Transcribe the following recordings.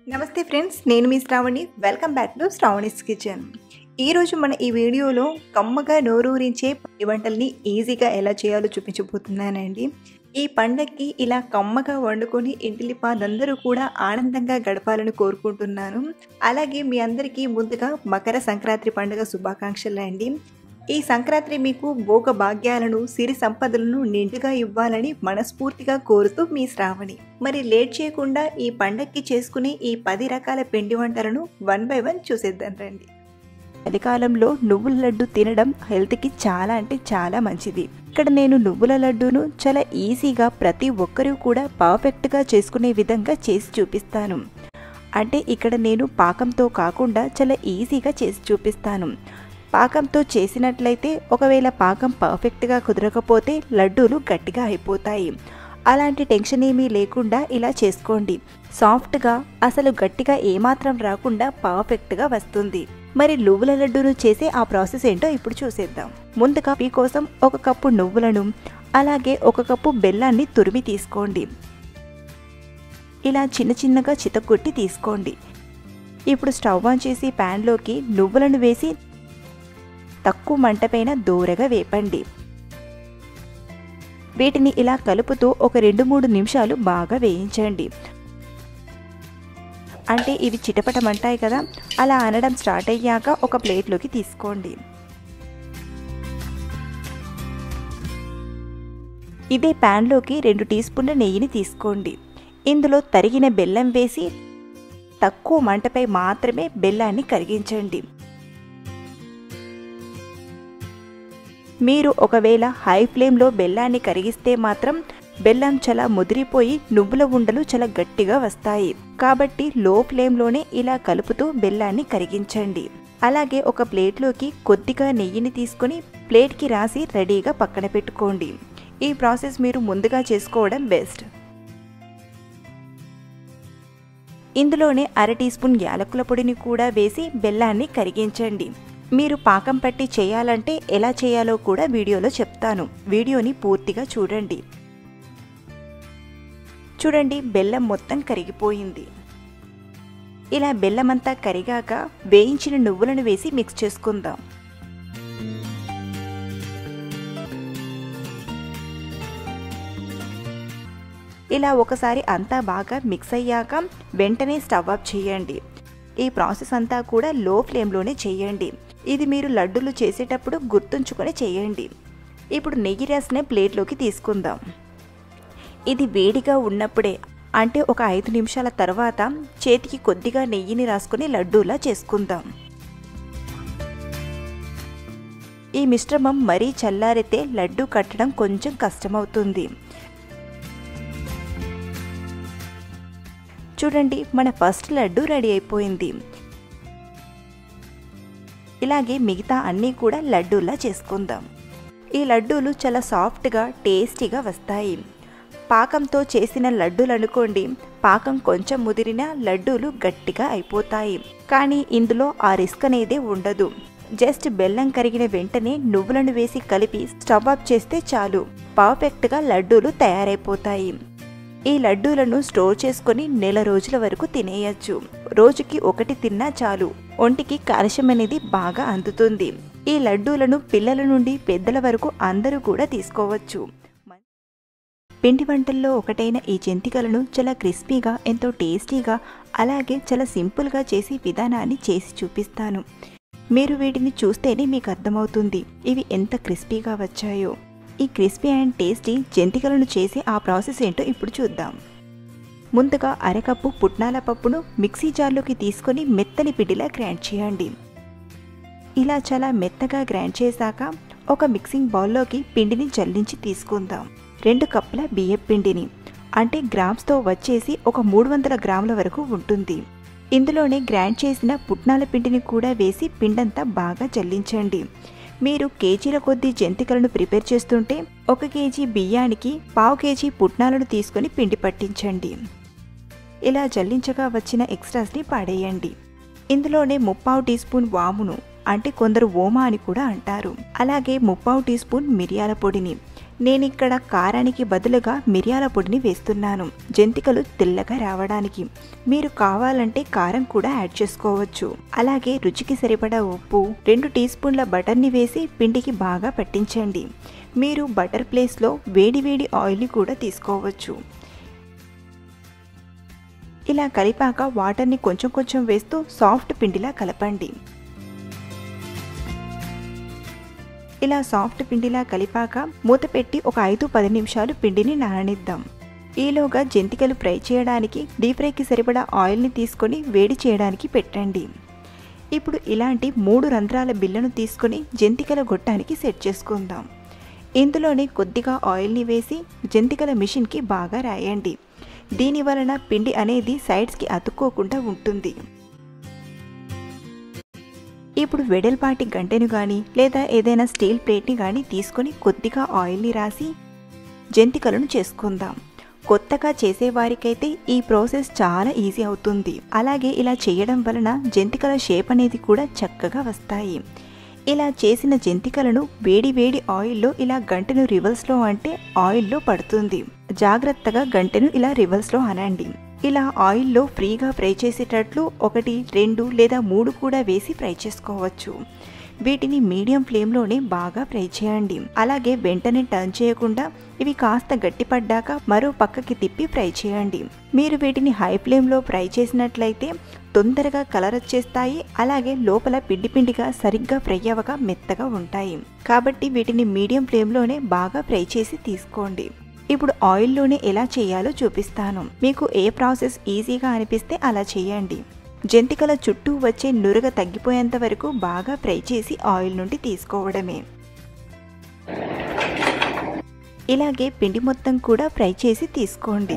నమస్తే ఫ్రెండ్స్ నేను మీ Sravani welcome back to Sravani's kitchen ఈరోజు మన ఈ వీడియోలో కమ్మగా నోరూరించే పిండి వంటల్ని ఈజీగా ఎలా చేయాలో చూపించబోతున్నానండి ఈ పండక్కి ఇలా కమ్మగా వండుకొని ఇంటిలిపాదందరూ కూడా ఆనందంగా గడపాలని కోరుకుంటున్నాను అలాగే మీ అందరికీ ముందుగా మకర సంక్రాంతి పండుగ శుభాకాంక్షలు అండి ఈ సంక్రాంతి మీకు భోగ భాగ్యాలను సిరి సంపదలను నిండుగా ఇవ్వాలని మనస్ఫూర్తిగా కోరుతూ మీ శ్రావణి మరి లేట్ చేయకుండా ఈ పండక్కి చేసుకునే ఈ పది రకాల పిండి వంటలను వన్ బై వన్ చూసేద్దాం రండి చలికాలంలో నువ్వుల లడ్డు తినడం హెల్త్కి చాలా అంటే చాలా మంచిది ఇక్కడ నేను నువ్వుల లడ్డూను చాలా ఈజీగా ప్రతి ఒక్కరూ కూడా పర్ఫెక్ట్గా చేసుకునే విధంగా చేసి చూపిస్తాను అంటే ఇక్కడ నేను పాకంతో కాకుండా చాలా ఈజీగా చేసి చూపిస్తాను పాకంతో చేసినట్లయితే ఒకవేళ పాకం పర్ఫెక్ట్గా కుదరకపోతే లడ్డూలు గట్టిగా అయిపోతాయి అలాంటి టెన్షన్ ఏమీ లేకుండా ఇలా చేసుకోండి సాఫ్ట్గా అసలు గట్టిగా ఏమాత్రం రాకుండా పర్ఫెక్ట్గా వస్తుంది మరి నువ్వుల లడ్డూను చేసే ఆ ప్రాసెస్ ఏంటో ఇప్పుడు చూసేద్దాం ముందుగా మీ కోసం ఒక కప్పు నువ్వులను అలాగే ఒక కప్పు బెల్లాన్ని తురిమి తీసుకోండి ఇలా చిన్న చిన్నగా చితకొట్టి తీసుకోండి ఇప్పుడు స్టవ్ ఆన్ చేసి ప్యాన్లోకి నువ్వులను వేసి తక్కువ మంట పైన దూరగా వేపండి వీటిని ఇలా కలుపుతూ ఒక రెండు మూడు నిమిషాలు బాగా వేయించండి అంటే ఇవి చిటపటమంటాయి కదా అలా అనడం స్టార్ట్ అయ్యాక ఒక ప్లేట్లోకి తీసుకోండి ఇదే ప్యాన్లోకి రెండు టీ స్పూన్ల నెయ్యిని తీసుకోండి ఇందులో తరిగిన బెల్లం వేసి తక్కువ మంటపై మాత్రమే బెల్లాన్ని కరిగించండి మీరు ఒకవేళ హై ఫ్లేమ్లో బెల్లాన్ని కరిగిస్తే మాత్రం బెల్లం చాలా ముదిరిపోయి నువ్వుల ఉండలు చాలా గట్టిగా వస్తాయి కాబట్టి లో ఫ్లేమ్లోనే ఇలా కలుపుతూ బెల్లాన్ని కరిగించండి అలాగే ఒక ప్లేట్లోకి కొద్దిగా నెయ్యిని తీసుకొని ప్లేట్కి రాసి రెడీగా పక్కన పెట్టుకోండి ఈ ప్రాసెస్ మీరు ముందుగా చేసుకోవడం బెస్ట్ ఇందులోనే అర టీ స్పూన్ యాలకుల పొడిని కూడా వేసి బెల్లాన్ని కరిగించండి మీరు పాకం పట్టి చేయాలంటే ఎలా చేయాలో కూడా వీడియోలో చెప్తాను వీడియోని పూర్తిగా చూడండి చూడండి బెల్లం మొత్తం కరిగిపోయింది ఇలా బెల్లం అంతా కరిగాక వేయించిన నువ్వులను వేసి మిక్స్ చేసుకుందాం ఇలా ఒకసారి అంతా బాగా మిక్స్ అయ్యాక వెంటనే స్టవ్ ఆఫ్ చేయండి ఈ ప్రాసెస్ అంతా కూడా లో ఫ్లేమ్లోనే చేయండి ఇది మీరు లడ్డూలు చేసేటప్పుడు గుర్తుంచుకొని చేయండి ఇప్పుడు నెయ్యి రాసిన ప్లేట్లోకి తీసుకుందాం ఇది వేడిగా ఉన్నప్పుడే అంటే ఒక ఐదు నిమిషాల తర్వాత చేతికి కొద్దిగా నెయ్యిని రాసుకొని లడ్డూలా చేసుకుందాం ఈ మిశ్రమం మరీ చల్లారితే లడ్డు కట్టడం కొంచెం కష్టమవుతుంది చూడండి మన ఫస్ట్ లడ్డు రెడీ అయిపోయింది ఇలాగే మిగతా అన్నీ కూడా లడ్డూలా చేసుకుందాం ఈ లడ్డూలు చాలా సాఫ్ట్గా టేస్టీగా వస్తాయి పాకంతో చేసిన లడ్డూలు అనుకోండి పాకం కొంచెం ముదిరిన లడ్డూలు గట్టిగా అయిపోతాయి కానీ ఇందులో ఆ రిస్క్ అనేది ఉండదు జస్ట్ బెల్లం కరిగిన వెంటనే నువ్వులను వేసి కలిపి స్టవ్ ఆఫ్ చేస్తే చాలు పర్ఫెక్ట్గా లడ్డూలు తయారైపోతాయి ఈ లడ్డూలను స్టోర్ చేసుకొని నెల రోజుల వరకు తినేయచ్చు రోజుకి ఒకటి తిన్నా చాలు ఒంటికి కాల్షియం అనేది బాగా అందుతుంది ఈ లడ్డూలను పిల్లల నుండి పెద్దల వరకు అందరూ కూడా తీసుకోవచ్చు పిండి వంటల్లో ఒకటైన ఈ జంతికలను చాలా క్రిస్పీగా ఎంతో టేస్టీగా అలాగే చాలా సింపుల్గా చేసే విధానాన్ని చేసి చూపిస్తాను మీరు వీటిని చూస్తేనే మీకు అర్థమవుతుంది ఇవి ఎంత క్రిస్పీగా వచ్చాయో ఈ క్రిస్పీ అండ్ టేస్టీ జంతికలను చేసే ఆ ప్రాసెస్ ఏంటో ఇప్పుడు చూద్దాం ముందుగా అరకప్పు పుట్నాల పప్పును మిక్సీ జార్లోకి తీసుకొని మెత్తని పిండిలా గ్రైండ్ చేయండి ఇలా చాలా మెత్తగా గ్రైండ్ చేశాక ఒక మిక్సింగ్ బౌల్లోకి పిండిని జల్లించి తీసుకుందాం రెండు కప్పుల బియ్యం పిండిని అంటే గ్రామ్స్తో వచ్చేసి ఒక మూడు వందల గ్రాముల వరకు ఉంటుంది ఇందులోనే గ్రైండ్ చేసిన పుట్నాల పిండిని కూడా వేసి పిండంతా బాగా జల్లించండి మీరు కేజీల కొద్దీ జంతికలను ప్రిపేర్ చేస్తుంటే ఒక కేజీ బియ్యానికి పావు కేజీ పుట్నాలను తీసుకొని పిండి పట్టించండి ఇలా జల్లించగా వచ్చిన ఎక్స్ట్రాస్ని పాడేయండి ఇందులోనే ముప్పావు టీ స్పూన్ వామును అంటే కొందరు ఓమా అని కూడా అంటారు అలాగే ముప్పావు టీ స్పూన్ మిరియాల పొడిని నేనిక్కడ కారానికి బదులుగా మిరియాల పొడిని వేస్తున్నాను జంతికలు తెల్లగా రావడానికి మీరు కావాలంటే కారం కూడా యాడ్ చేసుకోవచ్చు అలాగే రుచికి సరిపడా ఉప్పు రెండు టీ స్పూన్ల బటర్ని వేసి పిండికి బాగా పట్టించండి మీరు బటర్ ప్లేస్లో వేడివేడి ఆయిల్ని కూడా తీసుకోవచ్చు ఇలా కలిపాక వాటర్ని కొంచెం కొంచెం వేస్తూ సాఫ్ట్ పిండిలా కలపండి ఇలా సాఫ్ట్ పిండిలా కలిపాక మూత పెట్టి ఒక ఐదు పది నిమిషాలు పిండిని నాననిద్దాం ఈలోగా జంతికలు ఫ్రై చేయడానికి డీప్ ఫ్రైకి సరిపడా ఆయిల్ని తీసుకొని వేడి చేయడానికి పెట్టండి ఇప్పుడు ఇలాంటి మూడు రంధ్రాల బిల్లను తీసుకొని జంతికల గొట్టానికి సెట్ చేసుకుందాం ఇందులోనే కొద్దిగా ఆయిల్ని వేసి జంతికల మిషన్కి బాగా రాయండి దీని వలన పిండి అనేది సైడ్స్కి అతుక్కోకుండా ఉంటుంది ఇప్పుడు వెడల్పాటి గంటెను కానీ లేదా ఏదైనా స్టీల్ ప్లేట్ని కానీ తీసుకొని కొద్దిగా ఆయిల్ని రాసి జంతికలను చేసుకుందాం కొత్తగా చేసేవారికైతే ఈ ప్రాసెస్ చాలా ఈజీ అవుతుంది అలాగే ఇలా చేయడం వలన జంతికల షేప్ అనేది కూడా చక్కగా వస్తాయి ఇలా చేసిన జంతికలను వేడి వేడి ఆయిల్లో ఇలా గంటెను రివర్స్లో అంటే ఆయిల్లో పడుతుంది జాగ్రత్తగా గంటెను ఇలా రివర్స్లో అనండి ఇలా ఆయిల్లో ఫ్రీగా ఫ్రై చేసేటట్లు ఒకటి రెండు లేదా మూడు కూడా వేసి ఫ్రై చేసుకోవచ్చు వీటిని మీడియం ఫ్లేమ్లోనే బాగా ఫ్రై చేయండి అలాగే వెంటనే టర్న్ చేయకుండా ఇవి కాస్త గట్టిపడ్డాక మరో పక్కకి తిప్పి ఫ్రై చేయండి మీరు వీటిని హై ఫ్లేమ్లో ఫ్రై చేసినట్లయితే తొందరగా కలర్ వచ్చేస్తాయి అలాగే లోపల పిండి పిండిగా సరిగ్గా ఫ్రై అవ్వక మెత్తగా ఉంటాయి కాబట్టి వీటిని మీడియం ఫ్లేమ్లోనే బాగా ఫ్రై చేసి తీసుకోండి ఇప్పుడు ఆయిల్లోనే ఎలా చేయాలో చూపిస్తాను మీకు ఏ ప్రాసెస్ ఈజీగా అనిపిస్తే అలా చేయండి జంతికల చుట్టూ వచ్చే నురగ తగ్గిపోయేంత వరకు బాగా ఫ్రై చేసి ఆయిల్ నుండి తీసుకోవడమే ఇలాగే పిండి మొత్తం కూడా ఫ్రై చేసి తీసుకోండి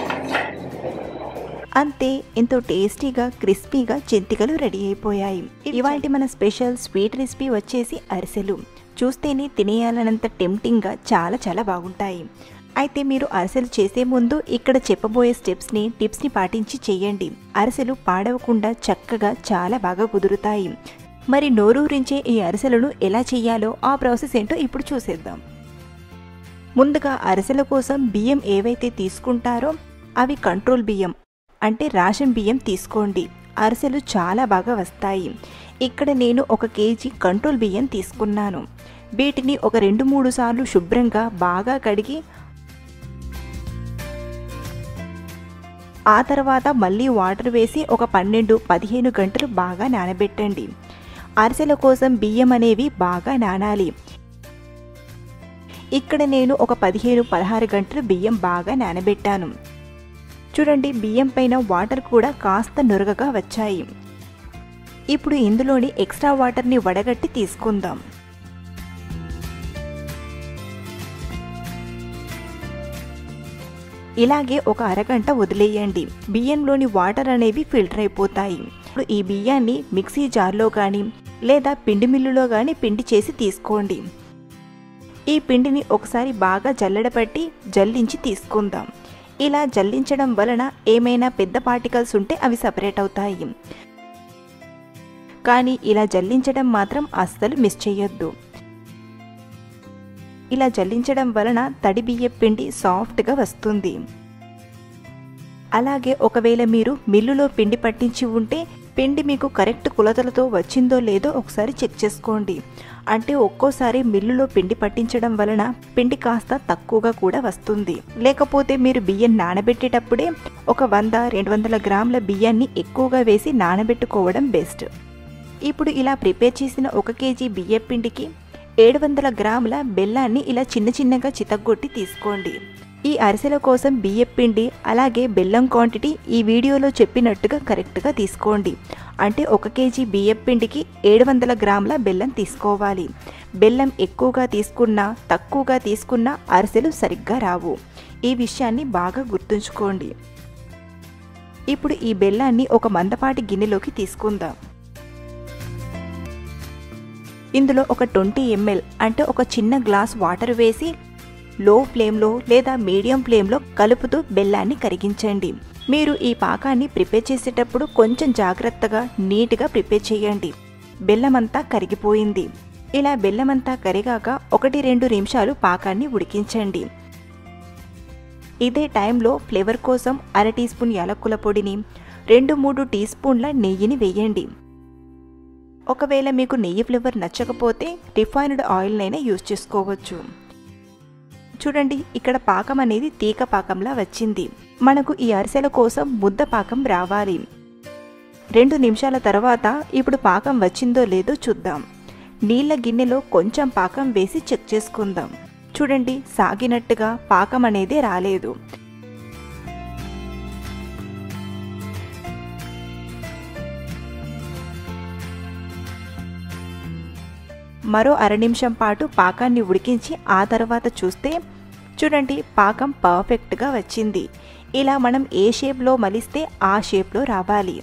అంతే ఎంతో టేస్టీగా క్రిస్పీగా జంతికలు రెడీ అయిపోయాయి ఇవాళ మన స్పెషల్ స్వీట్ రెసిపీ వచ్చేసి అరిసెలు చూస్తేనే తినేయాలనంత టెంప్టింగ్గా చాలా చాలా బాగుంటాయి అయితే మీరు అరిసెలు చేసే ముందు ఇక్కడ చెప్పబోయే స్టెప్స్ని టిప్స్ని పాటించి చేయండి అరిసెలు పాడవకుండా చక్కగా చాలా బాగా కుదురుతాయి మరి నోరూరించే ఈ అరిసెలను ఎలా చేయాలో ఆ ప్రాసెస్ ఏంటో ఇప్పుడు చూసేద్దాం ముందుగా అరిసెల కోసం బియ్యం ఏవైతే తీసుకుంటారో అవి కంట్రోల్ బియ్యం అంటే రేషన్ బియ్యం తీసుకోండి అరిసెలు చాలా బాగా వస్తాయి ఇక్కడ నేను ఒక కేజీ కంట్రోల్ బియ్యం తీసుకున్నాను వీటిని ఒక రెండు మూడు సార్లు శుభ్రంగా బాగా కడిగి ఆ తర్వాత మళ్ళీ వాటర్ వేసి ఒక పన్నెండు పదిహేను గంటలు బాగా నానబెట్టండి అరిసెల కోసం బియ్యం అనేవి బాగా నానాలి ఇక్కడ నేను ఒక పదిహేను పదహారు గంటలు బియ్యం బాగా నానబెట్టాను చూడండి బియ్యం పైన వాటర్ కూడా కాస్త నురగగా వచ్చాయి ఇప్పుడు ఇందులోని ఎక్స్ట్రా వాటర్ని వడగట్టి తీసుకుందాం ఇలాగే ఒక అరగంట వదిలేయండి బియ్యంలోని వాటర్ అనేవి ఫిల్టర్ అయిపోతాయి ఇప్పుడు ఈ బియ్యాన్ని మిక్సీ జార్లో కానీ లేదా పిండి మిల్లులో కానీ పిండి చేసి తీసుకోండి ఈ పిండిని ఒకసారి బాగా జల్లెడపట్టి జల్లించి తీసుకుందాం ఇలా జల్లించడం వలన ఏమైనా పెద్ద పార్టికల్స్ ఉంటే అవి సపరేట్ అవుతాయి కానీ ఇలా జల్లించడం మాత్రం అస్సలు మిస్ చేయొద్దు ఇలా జల్లించడం వలన తడి బియ్య పిండి సాఫ్ట్గా వస్తుంది అలాగే ఒకవేళ మీరు మిల్లులో పిండి పట్టించి ఉంటే పిండి మీకు కరెక్ట్ కొలతలతో వచ్చిందో లేదో ఒకసారి చెక్ చేసుకోండి అంటే ఒక్కోసారి మిల్లులో పిండి పట్టించడం వలన పిండి కాస్త తక్కువగా కూడా వస్తుంది లేకపోతే మీరు బియ్యం నానబెట్టేటప్పుడే ఒక వంద రెండు వందల గ్రాముల బియ్యాన్ని ఎక్కువగా వేసి నానబెట్టుకోవడం బెస్ట్ ఇప్పుడు ఇలా ప్రిపేర్ చేసిన ఒక కేజీ బియ్యం పిండికి ఏడు వందల గ్రాముల బెల్లాన్ని ఇలా చిన్న చిన్నగా చితగ్గొట్టి తీసుకోండి ఈ అరిసెల కోసం బియ్యం పిండి అలాగే బెల్లం క్వాంటిటీ ఈ వీడియోలో చెప్పినట్టుగా కరెక్ట్గా తీసుకోండి అంటే ఒక కేజీ బియ్యం పిండికి ఏడు వందల గ్రాముల బెల్లం తీసుకోవాలి బెల్లం ఎక్కువగా తీసుకున్నా తక్కువగా తీసుకున్నా అరిసెలు సరిగ్గా రావు ఈ విషయాన్ని బాగా గుర్తుంచుకోండి ఇప్పుడు ఈ బెల్లాన్ని ఒక మందపాటి గిన్నెలోకి తీసుకుందాం ఇందులో ఒక ట్వంటీ ఎంఎల్ అంటే ఒక చిన్న గ్లాస్ వాటర్ వేసి లో ఫ్లేమ్లో లేదా మీడియం ఫ్లేమ్లో కలుపుతూ బెల్లాన్ని కరిగించండి మీరు ఈ పాకాన్ని ప్రిపేర్ చేసేటప్పుడు కొంచెం జాగ్రత్తగా నీట్గా ప్రిపేర్ చేయండి బెల్లం అంతా కరిగిపోయింది ఇలా బెల్లమంతా కరిగాక ఒకటి రెండు నిమిషాలు పాకాన్ని ఉడికించండి ఇదే టైంలో ఫ్లేవర్ కోసం అర టీ స్పూన్ యాలక్కుల పొడిని రెండు మూడు టీ స్పూన్ల నెయ్యిని వేయండి ఒకవేళ మీకు నెయ్యి ఫ్లేవర్ నచ్చకపోతే రిఫైన్డ్ ఆయిల్నైనా యూజ్ చేసుకోవచ్చు చూడండి ఇక్కడ పాకం అనేది తీగ పాకంలా వచ్చింది మనకు ఈ అరిసెల కోసం ముద్ద పాకం రావాలి రెండు నిమిషాల తర్వాత ఇప్పుడు పాకం వచ్చిందో లేదో చూద్దాం నీళ్ళ గిన్నెలో కొంచెం పాకం వేసి చెక్ చేసుకుందాం చూడండి సాగినట్టుగా పాకం అనేది రాలేదు మరో అర నిమిషం పాటు పాకాన్ని ఉడికించి ఆ తర్వాత చూస్తే చూడండి పాకం పర్ఫెక్ట్గా వచ్చింది ఇలా మనం ఏ షేప్లో మలిస్తే ఆ షేప్లో రావాలి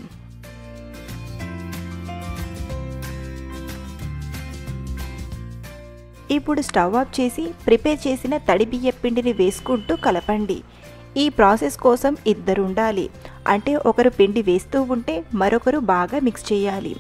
ఇప్పుడు స్టవ్ ఆఫ్ చేసి ప్రిపేర్ చేసిన తడి బియ్య పిండిని వేసుకుంటూ కలపండి ఈ ప్రాసెస్ కోసం ఇద్దరు ఉండాలి అంటే ఒకరు పిండి వేస్తూ ఉంటే మరొకరు బాగా మిక్స్ చేయాలి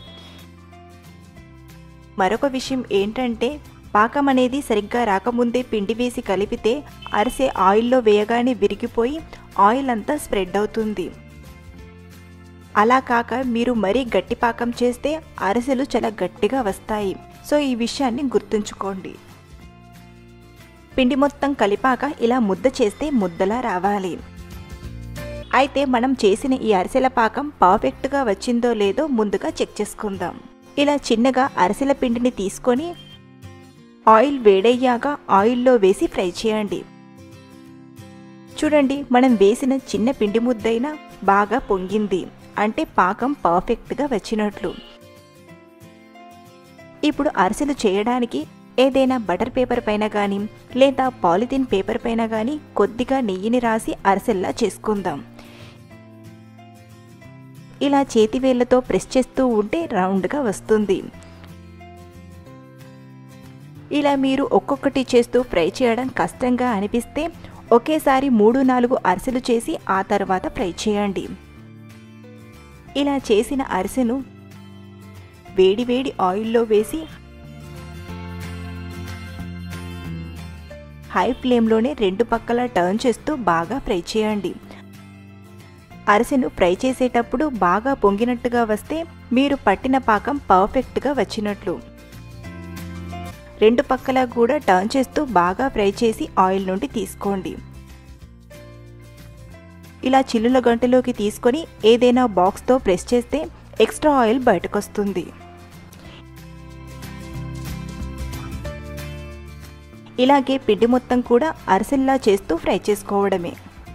మరొక విషయం ఏంటంటే పాకం అనేది సరిగ్గా రాకముందే పిండి వేసి కలిపితే అరిసె ఆయిల్లో వేయగానే విరిగిపోయి ఆయిల్ అంతా స్ప్రెడ్ అవుతుంది అలా కాక మీరు మరీ గట్టి పాకం చేస్తే అరిసెలు చాలా గట్టిగా వస్తాయి సో ఈ విషయాన్ని గుర్తుంచుకోండి పిండి మొత్తం కలిపాక ఇలా ముద్ద చేస్తే ముద్దలా రావాలి అయితే మనం చేసిన ఈ అరిసెల పాకం పర్ఫెక్ట్గా వచ్చిందో లేదో ముందుగా చెక్ చేసుకుందాం ఇలా చిన్నగా అరిసెల పిండిని తీసుకొని ఆయిల్ వేడయ్యాక ఆయిల్లో వేసి ఫ్రై చేయండి చూడండి మనం వేసిన చిన్న పిండి ముద్దైనా బాగా పొంగింది అంటే పాకం పర్ఫెక్ట్గా వచ్చినట్లు ఇప్పుడు అరిసెలు చేయడానికి ఏదైనా బటర్ పేపర్ పైన కానీ లేదా పాలిథిన్ పేపర్ పైన కానీ కొద్దిగా నెయ్యిని రాసి అరిసెల్లా చేసుకుందాం ఇలా చేతివేళ్లతో ప్రెస్ చేస్తూ ఉంటే రౌండ్గా వస్తుంది ఇలా మీరు ఒక్కొక్కటి చేస్తూ ఫ్రై చేయడం కష్టంగా అనిపిస్తే ఒకేసారి మూడు నాలుగు అరిసెలు చేసి ఆ తర్వాత ఫ్రై చేయండి ఇలా చేసిన అరిసెను వేడివేడి ఆయిల్లో వేసి హై ఫ్లేమ్లోనే రెండు పక్కల టర్న్ చేస్తూ బాగా ఫ్రై చేయండి అరిసెను ఫ్రై చేసేటప్పుడు బాగా పొంగినట్టుగా వస్తే మీరు పట్టిన పాకం పర్ఫెక్ట్గా వచ్చినట్లు రెండు పక్కల కూడా టర్న్ చేస్తూ బాగా ఫ్రై చేసి ఆయిల్ నుండి తీసుకోండి ఇలా చిల్లుల గంటలోకి తీసుకొని ఏదైనా బాక్స్తో ప్రెస్ చేస్తే ఎక్స్ట్రా ఆయిల్ బయటకొస్తుంది ఇలాగే పిండి మొత్తం కూడా అరిసెల్లా చేస్తూ ఫ్రై చేసుకోవడమే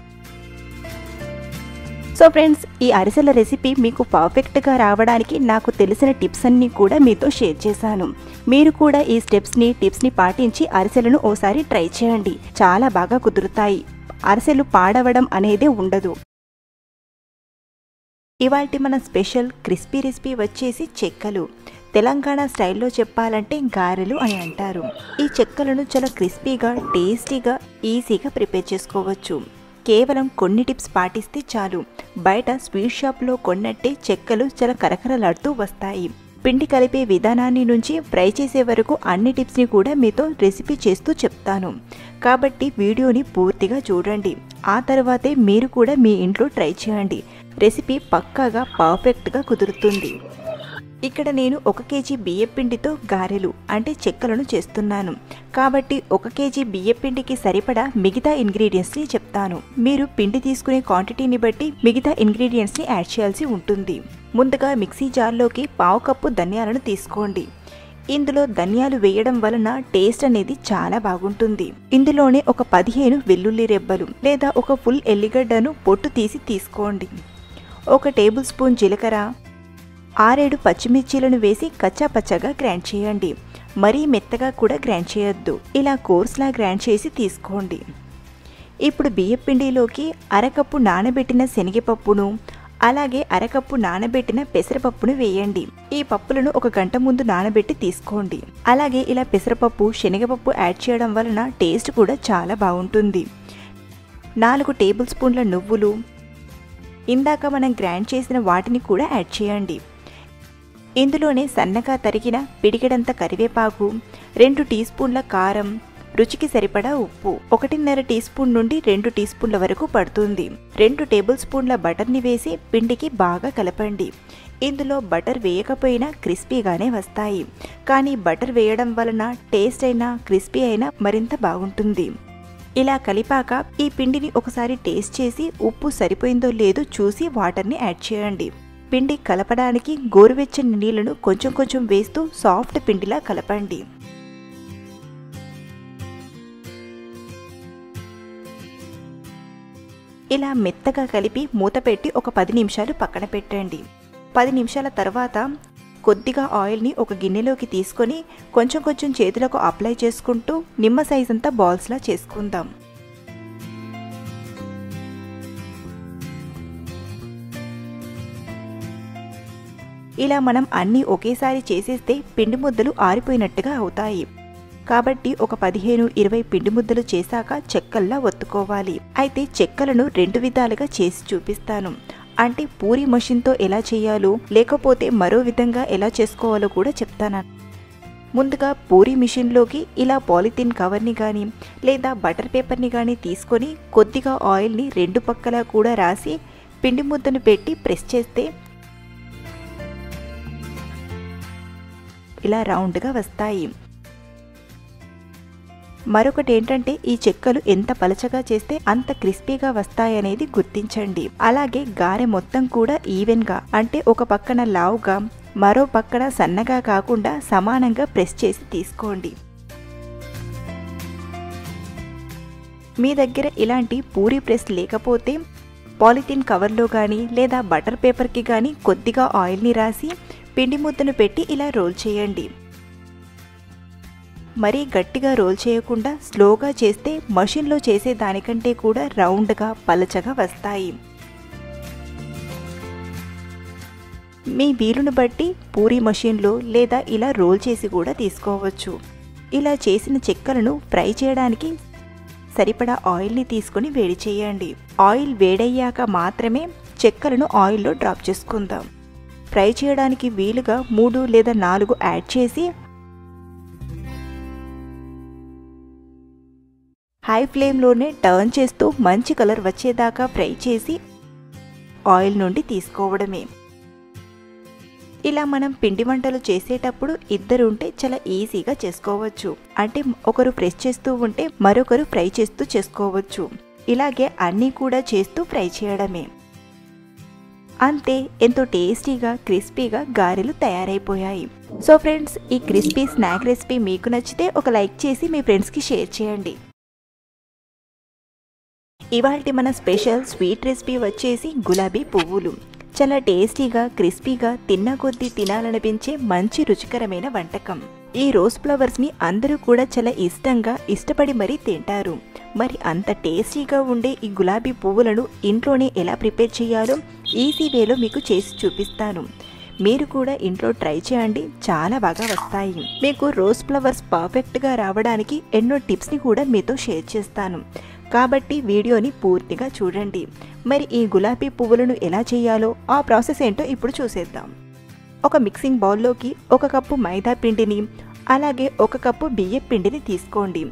సో ఫ్రెండ్స్ ఈ అరిసెల రెసిపీ మీకు పర్ఫెక్ట్గా రావడానికి నాకు తెలిసిన టిప్స్ అన్నీ కూడా మీతో షేర్ చేశాను మీరు కూడా ఈ స్టెప్స్ని టిప్స్ని పాటించి అరిసెలను ఓసారి ట్రై చేయండి చాలా బాగా కుదురుతాయి అరిసెలు పాడవడం అనేదే ఉండదు ఇవాల్టి మన స్పెషల్ క్రిస్పీ రెసిపీ వచ్చేసి చెక్కలు తెలంగాణ స్టైల్లో చెప్పాలంటే గారెలు అని అంటారు ఈ చెక్కలను చాలా క్రిస్పీగా టేస్టీగా ఈజీగా ప్రిపేర్ చేసుకోవచ్చు కేవలం కొన్ని టిప్స్ పాటిస్తే చాలు బయట స్వీట్ షాప్లో కొన్నట్టే చెక్కలు చాలా కరకరలాడుతూ వస్తాయి పిండి కలిపే విధానాన్ని నుంచి ఫ్రై చేసే వరకు అన్ని టిప్స్ని కూడా మీతో రెసిపీ చేస్తూ చెప్తాను కాబట్టి వీడియోని పూర్తిగా చూడండి ఆ తర్వాతే మీరు కూడా మీ ఇంట్లో ట్రై చేయండి రెసిపీ పక్కాగా పర్ఫెక్ట్గా కుదురుతుంది ఇక్కడ నేను ఒక కేజీ బియ్యపిండితో గారెలు అంటే చెక్కలను చేస్తున్నాను కాబట్టి ఒక కేజీ బియ్యపిండికి సరిపడా మిగతా ఇంగ్రీడియంట్స్ని చెప్తాను మీరు పిండి తీసుకునే క్వాంటిటీని బట్టి మిగతా ఇంగ్రీడియంట్స్ని యాడ్ చేయాల్సి ఉంటుంది ముందుగా మిక్సీ జార్లోకి పావు కప్పు ధనియాలను తీసుకోండి ఇందులో ధనియాలు వేయడం వలన టేస్ట్ అనేది చాలా బాగుంటుంది ఇందులోనే ఒక పదిహేను వెల్లుల్లి రెబ్బలు లేదా ఒక ఫుల్ ఎల్లిగడ్డను పొట్టు తీసి తీసుకోండి ఒక టేబుల్ స్పూన్ జీలకర్ర ఆరేడు పచ్చిమిర్చీలను వేసి కచ్చాపచ్చగా గ్రైండ్ చేయండి మరీ మెత్తగా కూడా గ్రైండ్ చేయొద్దు ఇలా కోర్స్లా గ్రైండ్ చేసి తీసుకోండి ఇప్పుడు బియ్యపిండిలోకి అరకప్పు నానబెట్టిన శనగపప్పును అలాగే అరకప్పు నానబెట్టిన పెసరపప్పును వేయండి ఈ పప్పులను ఒక గంట ముందు నానబెట్టి తీసుకోండి అలాగే ఇలా పెసరపప్పు శనగపప్పు యాడ్ చేయడం వలన టేస్ట్ కూడా చాలా బాగుంటుంది నాలుగు టేబుల్ స్పూన్ల నువ్వులు ఇందాక మనం గ్రైండ్ చేసిన వాటిని కూడా యాడ్ చేయండి ఇందులోనే సన్నగా తరిగిన పిడికెడంత కరివేపాకు రెండు టీ స్పూన్ల కారం రుచికి సరిపడా ఉప్పు ఒకటిన్నర టీ స్పూన్ నుండి రెండు టీ స్పూన్ల వరకు పడుతుంది రెండు టేబుల్ స్పూన్ల బటర్ని వేసి పిండికి బాగా కలపండి ఇందులో బటర్ వేయకపోయినా క్రిస్పీగానే వస్తాయి కానీ బటర్ వేయడం వలన టేస్ట్ అయినా క్రిస్పీ అయినా మరింత బాగుంటుంది ఇలా కలిపాక ఈ పిండిని ఒకసారి టేస్ట్ చేసి ఉప్పు సరిపోయిందో లేదో చూసి వాటర్ని యాడ్ చేయండి పిండి కలపడానికి గోరువెచ్చని నీళ్లను కొంచెం కొంచెం వేస్తూ సాఫ్ట్ పిండిలా కలపండి ఇలా మెత్తగా కలిపి మూత పెట్టి ఒక పది నిమిషాలు పక్కన పెట్టండి పది నిమిషాల తర్వాత కొద్దిగా ఆయిల్ని ఒక గిన్నెలోకి తీసుకొని కొంచెం కొంచెం చేతులకు అప్లై చేసుకుంటూ నిమ్మ సైజ్ అంతా బాల్స్లా చేసుకుందాం ఇలా మనం అన్నీ ఒకేసారి చేసేస్తే పిండి ముద్దలు ఆరిపోయినట్టుగా అవుతాయి కాబట్టి ఒక పదిహేను ఇరవై పిండి ముద్దలు చేశాక చెక్కల్లా ఒత్తుకోవాలి అయితే చెక్కలను రెండు విధాలుగా చేసి చూపిస్తాను అంటే పూరి మషిన్తో ఎలా చేయాలో లేకపోతే మరో విధంగా ఎలా చేసుకోవాలో కూడా చెప్తాను ముందుగా పూరి మిషన్లోకి ఇలా పాలిథిన్ కవర్ని కానీ లేదా బటర్ పేపర్ని కానీ తీసుకొని కొద్దిగా ఆయిల్ని రెండు పక్కలా కూడా రాసి పిండి ముద్దను పెట్టి ప్రెస్ చేస్తే ఇలా రౌండ్గా వస్తాయి మరొకటి ఏంటంటే ఈ చెక్కలు ఎంత పలచగా చేస్తే అంత క్రిస్పీగా వస్తాయనేది గుర్తించండి అలాగే గారె మొత్తం కూడా ఈవెన్గా అంటే ఒక పక్కన లావుగా మరో పక్కన సన్నగా కాకుండా సమానంగా ప్రెస్ చేసి తీసుకోండి మీ దగ్గర ఇలాంటి పూరి ప్రెస్ లేకపోతే పాలిథిన్ కవర్లో కానీ లేదా బటర్ పేపర్కి కానీ కొద్దిగా ఆయిల్ని రాసి పిండి ముద్దను పెట్టి ఇలా రోల్ చేయండి మరీ గట్టిగా రోల్ చేయకుండా స్లోగా చేస్తే మషిన్లో చేసే దానికంటే కూడా రౌండ్గా పలచగా వస్తాయి మీ వీలును బట్టి పూరి మషిన్లో లేదా ఇలా రోల్ చేసి కూడా తీసుకోవచ్చు ఇలా చేసిన చెక్కలను ఫ్రై చేయడానికి సరిపడా ఆయిల్ని తీసుకొని వేడి చేయండి ఆయిల్ వేడయ్యాక మాత్రమే చెక్కలను ఆయిల్లో డ్రాప్ చేసుకుందాం ఫ్రై చేయడానికి వీలుగా మూడు లేదా నాలుగు యాడ్ చేసి హై ఫ్లేమ్లోనే టర్న్ చేస్తూ మంచి కలర్ వచ్చేదాకా ఫ్రై చేసి ఆయిల్ నుండి తీసుకోవడమే ఇలా మనం పిండి వంటలు చేసేటప్పుడు ఇద్దరు ఉంటే చాలా ఈజీగా చేసుకోవచ్చు అంటే ఒకరు ప్రెస్ చేస్తూ ఉంటే మరొకరు ఫ్రై చేస్తూ చేసుకోవచ్చు ఇలాగే అన్నీ కూడా చేస్తూ ఫ్రై చేయడమే అంతే ఎంతో టేస్టీగా క్రిస్పీగా గారెలు తయారైపోయాయి సో ఫ్రెండ్స్ ఈ క్రిస్పీ స్నాక్ రెసిపీ మీకు నచ్చితే ఒక లైక్ చేసి మీ ఫ్రెండ్స్కి షేర్ చేయండి ఇవాళ మన స్పెషల్ స్వీట్ రెసిపీ వచ్చేసి గులాబీ పువ్వులు చాలా టేస్టీగా క్రిస్పీగా తిన్న కొద్దీ తినాలనిపించే మంచి రుచికరమైన వంటకం ఈ రోజ్ ఫ్లవర్స్ ని అందరూ కూడా చాలా ఇష్టంగా ఇష్టపడి మరీ తింటారు మరి అంత టేస్టీగా ఉండే ఈ గులాబీ పువ్వులను ఇంట్లోనే ఎలా ప్రిపేర్ చేయాలో ఈజీ వేలో మీకు చేసి చూపిస్తాను మీరు కూడా ఇంట్లో ట్రై చేయండి చాలా బాగా వస్తాయి మీకు రోజ్ ఫ్లవర్స్ పర్ఫెక్ట్గా రావడానికి ఎన్నో టిప్స్ని కూడా మీతో షేర్ చేస్తాను కాబట్టి వీడియోని పూర్తిగా చూడండి మరి ఈ గులాబీ పువ్వులను ఎలా చేయాలో ఆ ప్రాసెస్ ఏంటో ఇప్పుడు చూసేద్దాం ఒక మిక్సింగ్ బౌల్లోకి ఒక కప్పు మైదా పిండిని అలాగే ఒక కప్పు బియ్యం పిండిని తీసుకోండి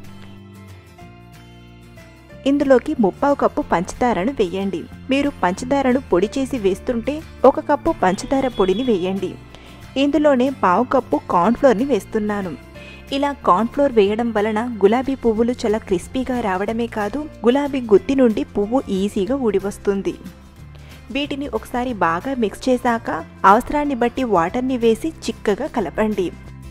ఇందులోకి ముప్పావు కప్పు పంచదారను వేయండి మీరు పంచదారను పొడి చేసి వేస్తుంటే ఒక కప్పు పంచదార పొడిని వేయండి ఇందులోనే పావు కప్పు కార్న్ఫ్లోర్ని వేస్తున్నాను ఇలా కార్న్ఫ్లోర్ వేయడం వలన గులాబీ పువ్వులు చాలా క్రిస్పీగా రావడమే కాదు గులాబీ గుత్తి నుండి పువ్వు ఈజీగా ఊడివస్తుంది వీటిని ఒకసారి బాగా మిక్స్ చేశాక అవసరాన్ని బట్టి వాటర్ని వేసి చిక్కగా కలపండి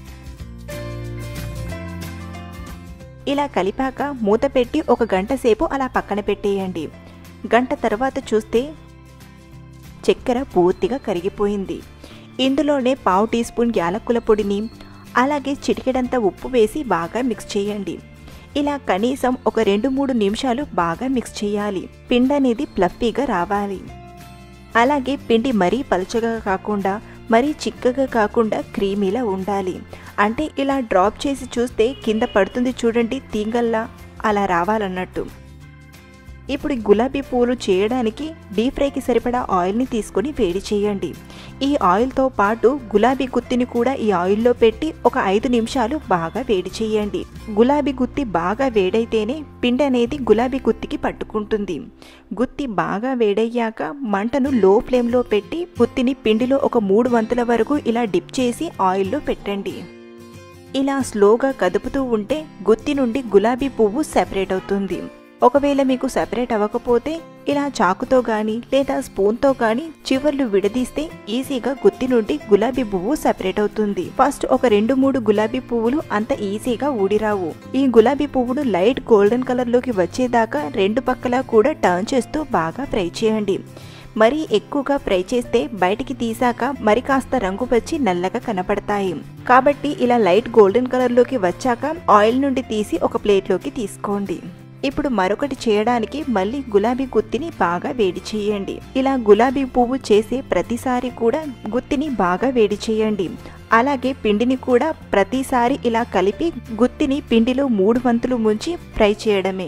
ఇలా కలిపాక మూత పెట్టి ఒక గంట సేపు అలా పక్కన పెట్టేయండి గంట తర్వాత చూస్తే చక్కెర పూర్తిగా కరిగిపోయింది ఇందులోనే పావు టీ స్పూన్ యాలక్కుల పొడిని అలాగే చిటికెడంత ఉప్పు వేసి బాగా మిక్స్ చేయండి ఇలా కనీసం ఒక రెండు మూడు నిమిషాలు బాగా మిక్స్ చేయాలి పిండి అనేది ప్లఫీగా రావాలి అలాగే పిండి మరీ పలుచగా కాకుండా మరీ చిక్కగా కాకుండా క్రీమీలా ఉండాలి అంటే ఇలా డ్రాప్ చేసి చూస్తే కింద పడుతుంది చూడండి తీగల్లా అలా రావాలన్నట్టు ఇప్పుడు ఈ గులాబీ పూలు చేయడానికి డీప్ ఫ్రైకి సరిపడా ఆయిల్ని తీసుకొని వేడి చేయండి ఈ ఆయిల్తో పాటు గులాబీ గుత్తిని కూడా ఈ ఆయిల్లో పెట్టి ఒక ఐదు నిమిషాలు బాగా వేడి చేయండి గులాబీ గుత్తి బాగా వేడైతేనే పిండి అనేది గులాబీ గుత్తికి పట్టుకుంటుంది గుత్తి బాగా వేడయ్యాక మంటను లో ఫ్లేమ్లో పెట్టి గుత్తిని పిండిలో ఒక మూడు వంతుల వరకు ఇలా డిప్ చేసి ఆయిల్లో పెట్టండి ఇలా స్లోగా కదుపుతూ ఉంటే గుత్తి నుండి గులాబీ పువ్వు సెపరేట్ అవుతుంది ఒకవేళ మీకు సెపరేట్ అవ్వకపోతే ఇలా చాకుతో గాని లేదా స్పూన్తో గాని చివర్లు విడదీస్తే ఈజీగా గుత్తి నుండి గులాబీ పువ్వు సెపరేట్ అవుతుంది ఫస్ట్ ఒక రెండు మూడు గులాబీ పువ్వులు అంత ఈజీగా ఊడిరావు ఈ గులాబీ పువ్వును లైట్ గోల్డెన్ కలర్ లోకి వచ్చేదాకా రెండు పక్కలా కూడా టర్న్ చేస్తూ బాగా ఫ్రై చేయండి మరీ ఎక్కువగా ఫ్రై చేస్తే బయటికి తీసాక మరి కాస్త రంగు వచ్చి నల్లగా కనపడతాయి కాబట్టి ఇలా లైట్ గోల్డెన్ కలర్లోకి వచ్చాక ఆయిల్ నుండి తీసి ఒక ప్లేట్లోకి తీసుకోండి ఇప్పుడు మరొకటి చేయడానికి మళ్ళీ గులాబీ గుత్తిని బాగా వేడి చేయండి ఇలా గులాబీ పువ్వు చేసే ప్రతిసారి కూడా గుత్తిని బాగా వేడి చేయండి అలాగే పిండిని కూడా ప్రతిసారి ఇలా కలిపి గుత్తిని పిండిలో మూడు వంతులు ముంచి ఫ్రై చేయడమే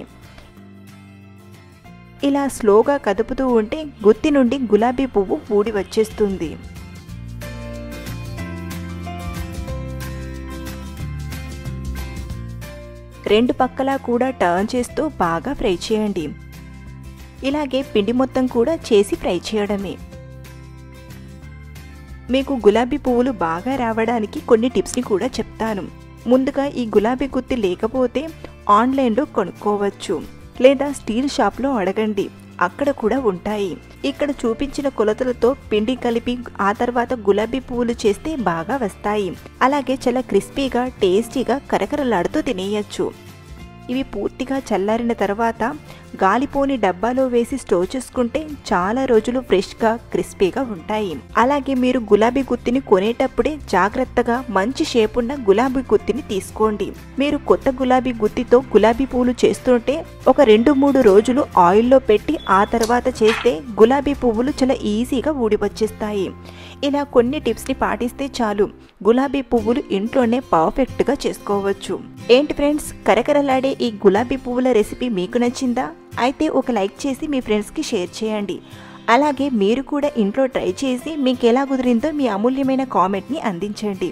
ఇలా స్లోగా కదుపుతూ ఉంటే గుత్తి నుండి గులాబీ పువ్వు ఊడి వచ్చేస్తుంది రెండు పక్కలా కూడా టర్న్ చేస్తూ బాగా ఫ్రై చేయండి ఇలాగే పిండి మొత్తం కూడా చేసి ఫ్రై చేయడమే మీకు గులాబీ పువ్వులు బాగా రావడానికి కొన్ని టిప్స్ని కూడా చెప్తాను ముందుగా ఈ గులాబీ గుత్తి లేకపోతే ఆన్లైన్లో కొనుక్కోవచ్చు లేదా స్టీల్ షాప్లో అడగండి అక్కడ కూడా ఉంటాయి ఇక్కడ చూపించిన కొలతలతో పిండి కలిపి ఆ తర్వాత గులాబీ పువ్వులు చేస్తే బాగా వస్తాయి అలాగే చాలా క్రిస్పీగా టేస్టీగా కరకరలాడుతూ తినేయచ్చు ఇవి పూర్తిగా చల్లారిన తర్వాత గాలిపోని డబ్బాలో వేసి స్టోర్ చేసుకుంటే చాలా రోజులు ఫ్రెష్గా క్రిస్పీగా ఉంటాయి అలాగే మీరు గులాబీ గుత్తిని కొనేటప్పుడే జాగ్రత్తగా మంచి షేప్ ఉన్న గులాబీ గుత్తిని తీసుకోండి మీరు కొత్త గులాబీ గుత్తితో గులాబీ పూలు చేస్తుంటే ఒక రెండు మూడు రోజులు ఆయిల్లో పెట్టి ఆ తర్వాత చేస్తే గులాబీ పువ్వులు చాలా ఈజీగా ఊడి వచ్చేస్తాయి ఇలా కొన్ని టిప్స్ని పాటిస్తే చాలు గులాబీ పువ్వులు ఇంట్లోనే పర్ఫెక్ట్గా చేసుకోవచ్చు ఏంటి ఫ్రెండ్స్ కరకరలాడే ఈ గులాబీ పువ్వుల రెసిపీ మీకు నచ్చిందా అయితే ఒక లైక్ చేసి మీ ఫ్రెండ్స్కి షేర్ చేయండి అలాగే మీరు కూడా ఇంట్లో ట్రై చేసి మీకు ఎలా కుదిరిందో మీ అమూల్యమైన కామెంట్ని అందించండి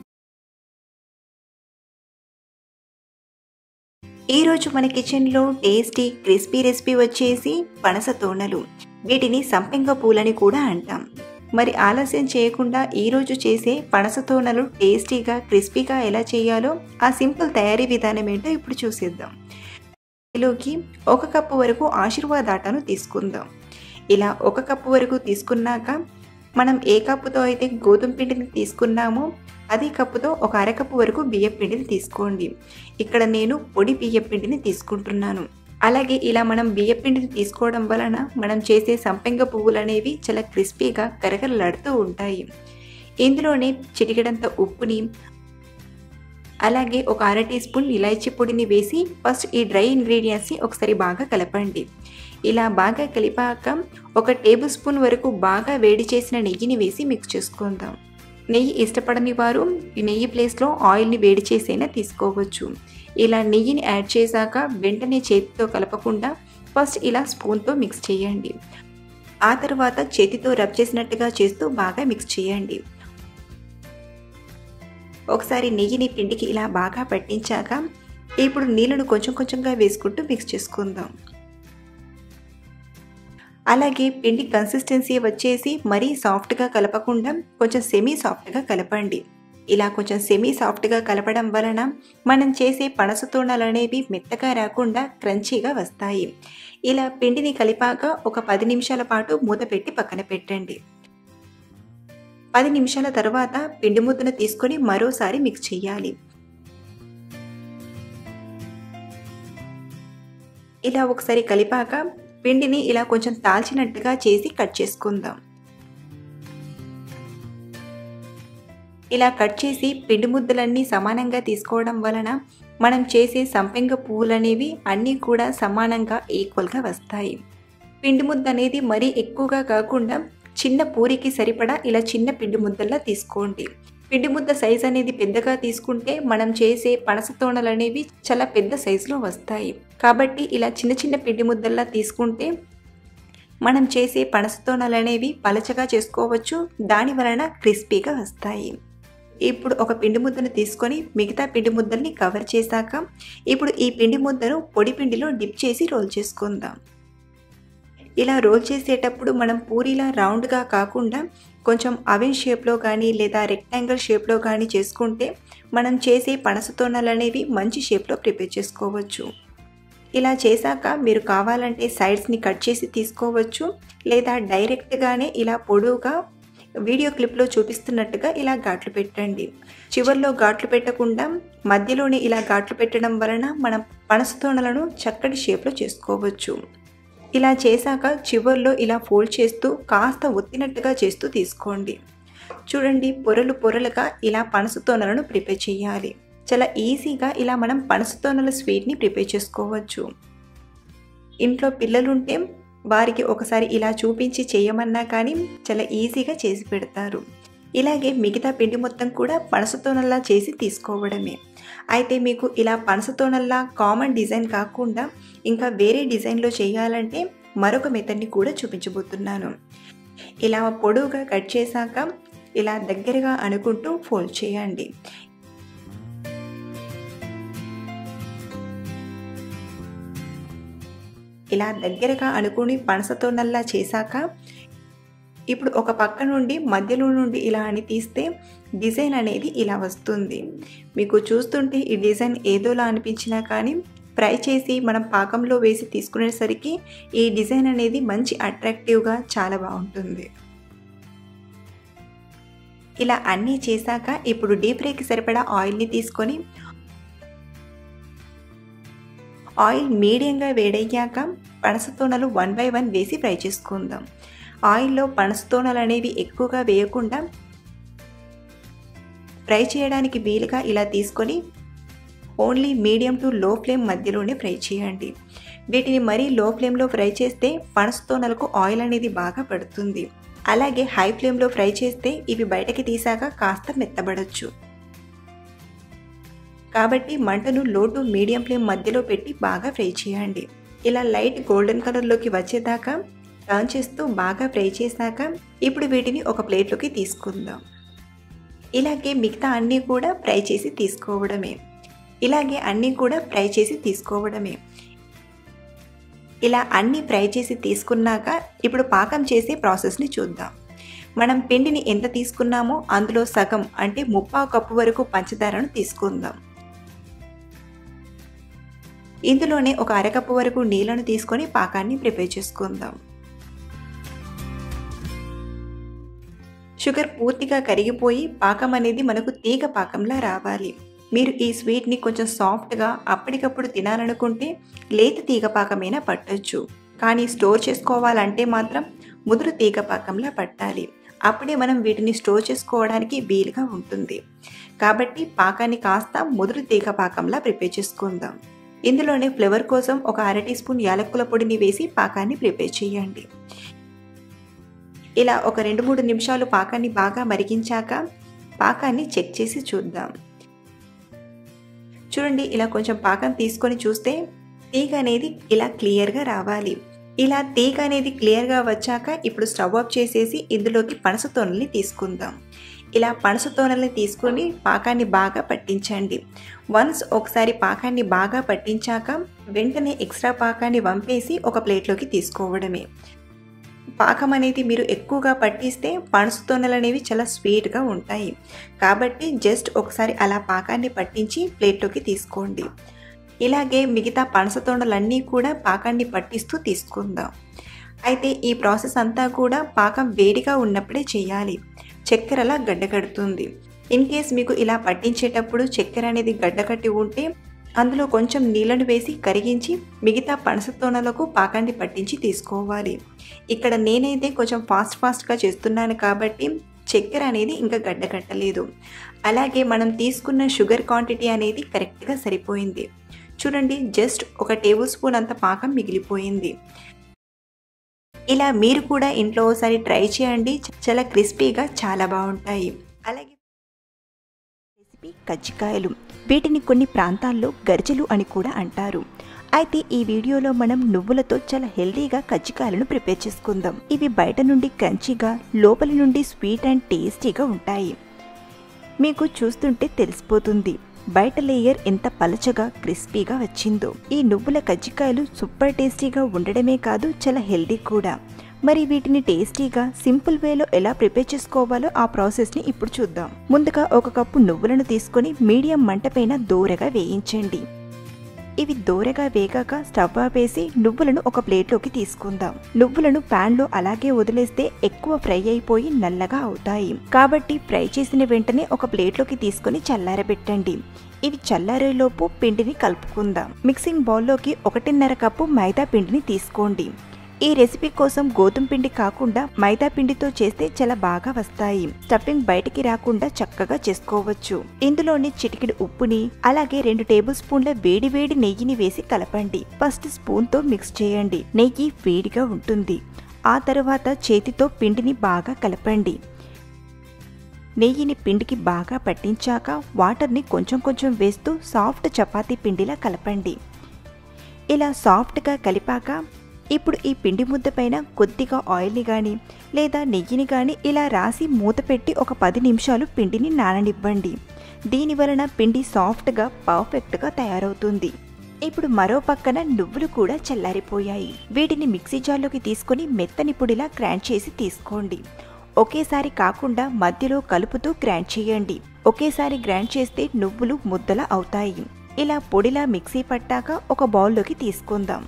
ఈరోజు మన కిచెన్లో టేస్టీ క్రిస్పీ రెసిపీ వచ్చేసి పనస తోనలు వీటిని సంపెంగ పూలని కూడా అంటాం మరి ఆలస్యం చేయకుండా ఈరోజు చేసే పనస తోనలు టేస్టీగా క్రిస్పీగా ఎలా చేయాలో ఆ సింపుల్ తయారీ విధానం ఏంటో ఇప్పుడు చూసేద్దాం ఇందులోకి ఒక కప్పు వరకు ఆశీర్వాద్ ఆటాను తీసుకుందాం ఇలా ఒక కప్పు వరకు తీసుకున్నాక మనం ఏ కప్పుతో అయితే గోధుమ పిండిని తీసుకున్నామో అదే కప్పుతో ఒక అరకప్పు వరకు బియ్య పిండిని తీసుకోండి ఇక్కడ నేను పొడి బియ్య పిండిని తీసుకుంటున్నాను అలాగే ఇలా మనం బియ్య పిండిని తీసుకోవడం వలన మనం చేసే సంపెంగ పువ్వులు అనేవి చాలా క్రిస్పీగా కరకరలాడుతూ ఉంటాయి ఇందులోనే చిటికెడంత ఉప్పుని అలాగే ఒక అర టీ స్పూన్ ఇలాచీ పొడిని వేసి ఫస్ట్ ఈ డ్రై ఇంగ్రీడియంట్స్ని ఒకసారి బాగా కలపండి ఇలా బాగా కలిపాక ఒక టేబుల్ స్పూన్ వరకు బాగా వేడి చేసిన నెయ్యిని వేసి మిక్స్ చేసుకుందాం నెయ్యి ఇష్టపడని వారు ఈ నెయ్యి ప్లేస్లో ఆయిల్ని వేడి చేసైనా తీసుకోవచ్చు ఇలా నెయ్యిని యాడ్ చేశాక వెంటనే చేతితో కలపకుండా ఫస్ట్ ఇలా స్పూన్తో మిక్స్ చేయండి ఆ తర్వాత చేతితో రబ్ చేసినట్టుగా చేస్తూ బాగా మిక్స్ చేయండి ఒకసారి నెయ్యిని పిండికి ఇలా బాగా పట్టించాక ఇప్పుడు నీళ్ళను కొంచెం కొంచెంగా వేసుకుంటూ మిక్స్ చేసుకుందాం అలాగే పిండి కన్సిస్టెన్సీ వచ్చేసి మరీ సాఫ్ట్గా కలపకుండా కొంచెం సెమీ సాఫ్ట్గా కలపండి ఇలా కొంచెం సెమీ సాఫ్ట్గా కలపడం వలన మనం చేసే పనస తోణాలు అనేవి మెత్తగా రాకుండా క్రంచీగా వస్తాయి ఇలా పిండిని కలిపాక ఒక పది నిమిషాల పాటు మూత పెట్టి పక్కన పెట్టండి పది నిమిషాల తర్వాత పిండి ముద్దను తీసుకొని మరోసారి మిక్స్ చేయాలి ఇలా ఒకసారి కలిపాక పిండిని ఇలా కొంచెం తాల్చినట్టుగా చేసి కట్ చేసుకుందాం ఇలా కట్ చేసి పిండి ముద్దలన్నీ సమానంగా తీసుకోవడం వలన మనం చేసే సంపెంగ పువ్వులు అనేవి అన్నీ కూడా సమానంగా ఈక్వల్గా వస్తాయి పిండి ముద్ద అనేది మరీ ఎక్కువగా కాకుండా చిన్న పూరికి సరిపడా ఇలా చిన్న పిండి ముద్దల్లా తీసుకోండి పిండి ముద్ద సైజ్ అనేది పెద్దగా తీసుకుంటే మనం చేసే పనస తోణలు అనేవి చాలా పెద్ద సైజులో వస్తాయి కాబట్టి ఇలా చిన్న చిన్న పిండి ముద్దల్లా తీసుకుంటే మనం చేసే పనసతోనలు అనేవి పలచగా చేసుకోవచ్చు దాని వలన క్రిస్పీగా వస్తాయి ఇప్పుడు ఒక పిండి ముద్దను తీసుకొని మిగతా పిండి ముద్దల్ని కవర్ చేశాక ఇప్పుడు ఈ పిండి ముద్దను పొడి పిండిలో డిప్ చేసి రోల్ చేసుకుందాం ఇలా రోల్ చేసేటప్పుడు మనం పూరీలా రౌండ్గా కాకుండా కొంచెం అవెన్ షేప్లో కానీ లేదా రెక్టాంగిల్ షేప్లో కానీ చేసుకుంటే మనం చేసే పనసతోనలు అనేవి మంచి షేప్లో ప్రిపేర్ చేసుకోవచ్చు ఇలా చేశాక మీరు కావాలంటే సైడ్స్ని కట్ చేసి తీసుకోవచ్చు లేదా డైరెక్ట్గానే ఇలా పొడవుగా వీడియో క్లిప్లో చూపిస్తున్నట్టుగా ఇలా ఘాట్లు పెట్టండి చివరిలో ఘాట్లు పెట్టకుండా మధ్యలోనే ఇలా ఘాట్లు పెట్టడం వలన మనం పనసతోనలను చక్కటి షేప్లో చేసుకోవచ్చు ఇలా చేశాక చివర్లో ఇలా ఫోల్డ్ చేస్తూ కాస్త ఒత్తినట్టుగా చేస్తూ తీసుకోండి చూడండి పొరలు పొరలుగా ఇలా పనసతోనలను ప్రిపేర్ చేయాలి చాలా ఈజీగా ఇలా మనం పనసతోనల స్వీట్ని ప్రిపేర్ చేసుకోవచ్చు ఇంట్లో పిల్లలుంటే వారికి ఒకసారి ఇలా చూపించి చేయమన్నా కానీ చాలా ఈజీగా చేసి పెడతారు ఇలాగే మిగతా పిండి మొత్తం కూడా పనసతోనల్లా చేసి తీసుకోవడమే అయితే మీకు ఇలా పనసతోనల్లా కామన్ డిజైన్ కాకుండా ఇంకా వేరే డిజైన్లో చేయాలంటే మరొక మెథడ్ని కూడా చూపించబోతున్నాను ఇలా పొడవుగా కట్ చేశాక ఇలా దగ్గరగా అనుకుంటూ ఫోల్డ్ చేయండి ఇలా దగ్గరగా అనుకుని పనసతోనల్లా చేశాక ఇప్పుడు ఒక పక్క నుండి మధ్యలో నుండి ఇలా అని తీస్తే డిజైన్ అనేది ఇలా వస్తుంది మీకు చూస్తుంటే ఈ డిజైన్ ఏదోలా అనిపించినా కానీ ఫ్రై చేసి మనం పాకంలో వేసి తీసుకునేసరికి ఈ డిజైన్ అనేది మంచి అట్రాక్టివ్గా చాలా బాగుంటుంది ఇలా అన్నీ చేశాక ఇప్పుడు డీప్ ఫ్రైకి సరిపడా ఆయిల్ని తీసుకొని ఆయిల్ మీడియంగా వేడయ్యాక పనసతోనలు వన్ బై వన్ వేసి ఫ్రై చేసుకుందాం ఆయిల్లో పనసతోనలు అనేవి ఎక్కువగా వేయకుండా ఫ్రై చేయడానికి వీలుగా ఇలా తీసుకొని only medium to low flame మధ్యలోనే ఫ్రై చేయండి వీటిని మరీ లో ఫ్లేమ్లో ఫ్రై చేస్తే పనసతోనలకు ఆయిల్ అనేది బాగా పడుతుంది అలాగే హై ఫ్లేమ్లో ఫ్రై చేస్తే ఇవి బయటకి తీసాక కాస్త మెత్తబడచ్చు కాబట్టి మంటను లో టు మీడియం ఫ్లేమ్ మధ్యలో పెట్టి బాగా ఫ్రై చేయండి ఇలా లైట్ గోల్డెన్ కలర్లోకి వచ్చేదాకా టర్న్ చేస్తూ బాగా ఫ్రై చేశాక ఇప్పుడు వీటిని ఒక ప్లేట్లోకి తీసుకుందాం ఇలాగే మిగతా అన్నీ కూడా ఫ్రై చేసి తీసుకోవడమే ఇలాగే అన్నీ కూడా ఫ్రై చేసి తీసుకోవడమే ఇలా అన్నీ ఫ్రై చేసి తీసుకున్నాక ఇప్పుడు పాకం చేసే ప్రాసెస్ని చూద్దాం మనం పిండిని ఎంత తీసుకున్నామో అందులో సగం అంటే ముప్పావు కప్పు వరకు పంచదారను తీసుకుందాం ఇందులోనే ఒక అరకప్పు వరకు నీళ్లను తీసుకొని పాకాన్ని ప్రిపేర్ చేసుకుందాం షుగర్ పూర్తిగా కరిగిపోయి పాకం అనేది మనకు తీగ పాకంలా రావాలి మీరు ఈ స్వీట్ని కొంచెం సాఫ్ట్గా అప్పటికప్పుడు తినాలనుకుంటే లేత తీగ పాకమైనా పట్టొచ్చు కానీ స్టోర్ చేసుకోవాలంటే మాత్రం ముదురు తీగ పాకంలా పట్టాలి అప్పుడే మనం వీటిని స్టోర్ చేసుకోవడానికి వీలుగా ఉంటుంది కాబట్టి పాకాన్ని కాస్త ముదురు తీగ పాకంలా ప్రిపేర్ చేసుకుందాం ఇందులోనే ఫ్లేవర్ కోసం ఒక అర టీ స్పూన్ యాలక్కుల పొడిని వేసి పాకాన్ని ప్రిపేర్ చేయండి ఇలా ఒక రెండు మూడు నిమిషాలు పాకాన్ని బాగా మరిగించాక పాకాన్ని చెక్ చేసి చూద్దాం చూడండి ఇలా కొంచెం పాకం తీసుకొని చూస్తే తీగ అనేది ఇలా క్లియర్గా రావాలి ఇలా తీగ అనేది క్లియర్గా వచ్చాక ఇప్పుడు స్టవ్ ఆఫ్ చేసేసి ఇందులోకి పనస తోనల్ని తీసుకుందాం ఇలా పనస తోనల్ని తీసుకొని పాకాన్ని బాగా పట్టించండి వన్స్ ఒకసారి పాకాన్ని బాగా పట్టించాక వెంటనే ఎక్స్ట్రా పాకాన్ని వంపేసి ఒక ప్లేట్లోకి తీసుకోవడమే పాకం అనేది మీరు ఎక్కువగా పట్టిస్తే పనస తొనలు అనేవి చాలా స్వీట్గా ఉంటాయి కాబట్టి జస్ట్ ఒకసారి అలా పాకాన్ని పట్టించి ప్లేట్లోకి తీసుకోండి ఇలాగే మిగతా పనస తొండలన్నీ కూడా పాకాన్ని పట్టిస్తూ తీసుకుందాం అయితే ఈ ప్రాసెస్ అంతా కూడా పాకం వేడిగా ఉన్నప్పుడే చేయాలి చక్కెరలా గడ్డకడుతుంది ఇన్ కేస్ మీకు ఇలా పట్టించేటప్పుడు చక్కెర అనేది గడ్డకట్టి ఉంటే అందులో కొంచెం నీళ్ళను వేసి కరిగించి మిగతా పనస తోనలకు పాకాన్ని పట్టించి తీసుకోవాలి ఇక్కడ నేనైతే కొంచెం ఫాస్ట్ ఫాస్ట్గా చేస్తున్నాను కాబట్టి చక్కెర అనేది ఇంకా గడ్డకట్టలేదు అలాగే మనం తీసుకున్న షుగర్ క్వాంటిటీ అనేది కరెక్ట్గా సరిపోయింది చూడండి జస్ట్ ఒక టేబుల్ స్పూన్ అంత పాకం మిగిలిపోయింది ఇలా మీరు కూడా ఇంట్లో ఒకసారి ట్రై చేయండి చాలా క్రిస్పీగా చాలా బాగుంటాయి అలాగే రెసిపీ కజ్జికాయలు వీటిని కొన్ని ప్రాంతాల్లో గర్జలు అని కూడా అంటారు అయితే ఈ వీడియోలో మనం నువ్వులతో చాలా హెల్దీగా కజ్జికాయలను ప్రిపేర్ చేసుకుందాం ఇవి బయట నుండి క్రంచీగా లోపలి నుండి స్వీట్ అండ్ టేస్టీగా ఉంటాయి మీకు చూస్తుంటే తెలిసిపోతుంది బయట లేయర్ ఎంత పలచగా క్రిస్పీగా వచ్చిందో ఈ నువ్వుల కజ్జికాయలు సూపర్ టేస్టీగా ఉండడమే కాదు చాలా హెల్దీ కూడా మరి వీటిని టేస్టీగా సింపుల్ వేలో ఎలా ప్రిపేర్ చేసుకోవాలో ఆ ప్రాసెస్ని ఇప్పుడు చూద్దాం ముందుగా ఒక కప్పు నువ్వులను తీసుకొని మీడియం మంట పైన దూరగా వేయించండి ఇవి దూరగా వేగాక స్టవ్ ఆపేసి నువ్వులను ఒక ప్లేట్లోకి తీసుకుందాం నువ్వులను ప్యాన్లో అలాగే వదిలేస్తే ఎక్కువ ఫ్రై అయిపోయి నల్లగా అవుతాయి కాబట్టి ఫ్రై చేసిన వెంటనే ఒక ప్లేట్లోకి తీసుకొని చల్లారబెట్టండి ఇవి చల్లారేలోపు పిండిని కలుపుకుందాం మిక్సింగ్ బౌల్లోకి ఒకటిన్నర కప్పు మైదా పిండిని తీసుకోండి ఈ రెసిపీ కోసం గోధుమ పిండి కాకుండా మైదా పిండితో చేస్తే చాలా బాగా వస్తాయి స్టఫింగ్ బయటికి రాకుండా చక్కగా చేసుకోవచ్చు ఇందులోని చిటికిడి ఉప్పుని అలాగే రెండు టేబుల్ స్పూన్ల వేడి వేడి నెయ్యిని వేసి కలపండి ఫస్ట్ స్పూన్ తో మిక్స్ చేయండి నెయ్యి వేడిగా ఉంటుంది ఆ తర్వాత చేతితో పిండిని బాగా కలపండి నెయ్యిని పిండికి బాగా పట్టించాక వాటర్ని కొంచెం కొంచెం వేస్తూ సాఫ్ట్ చపాతీ పిండిలా కలపండి ఇలా సాఫ్ట్గా కలిపాక ఇప్పుడు ఈ పిండి ముద్ద పైన కొద్దిగా ఆయిల్ని కానీ లేదా నెయ్యిని కానీ ఇలా రాసి మూత పెట్టి ఒక పది నిమిషాలు పిండిని నాననివ్వండి దీని వలన పిండి సాఫ్ట్గా పర్ఫెక్ట్గా తయారవుతుంది ఇప్పుడు మరో పక్కన నువ్వులు కూడా చల్లారిపోయాయి వీటిని మిక్సీ జార్లోకి తీసుకొని మెత్తని పొడిలా గ్రైండ్ చేసి తీసుకోండి ఒకేసారి కాకుండా మధ్యలో కలుపుతూ గ్రైండ్ చేయండి ఒకేసారి గ్రైండ్ చేస్తే నువ్వులు ముద్దల అవుతాయి ఇలా పొడిలా మిక్సీ పట్టాక ఒక బౌల్లోకి తీసుకుందాం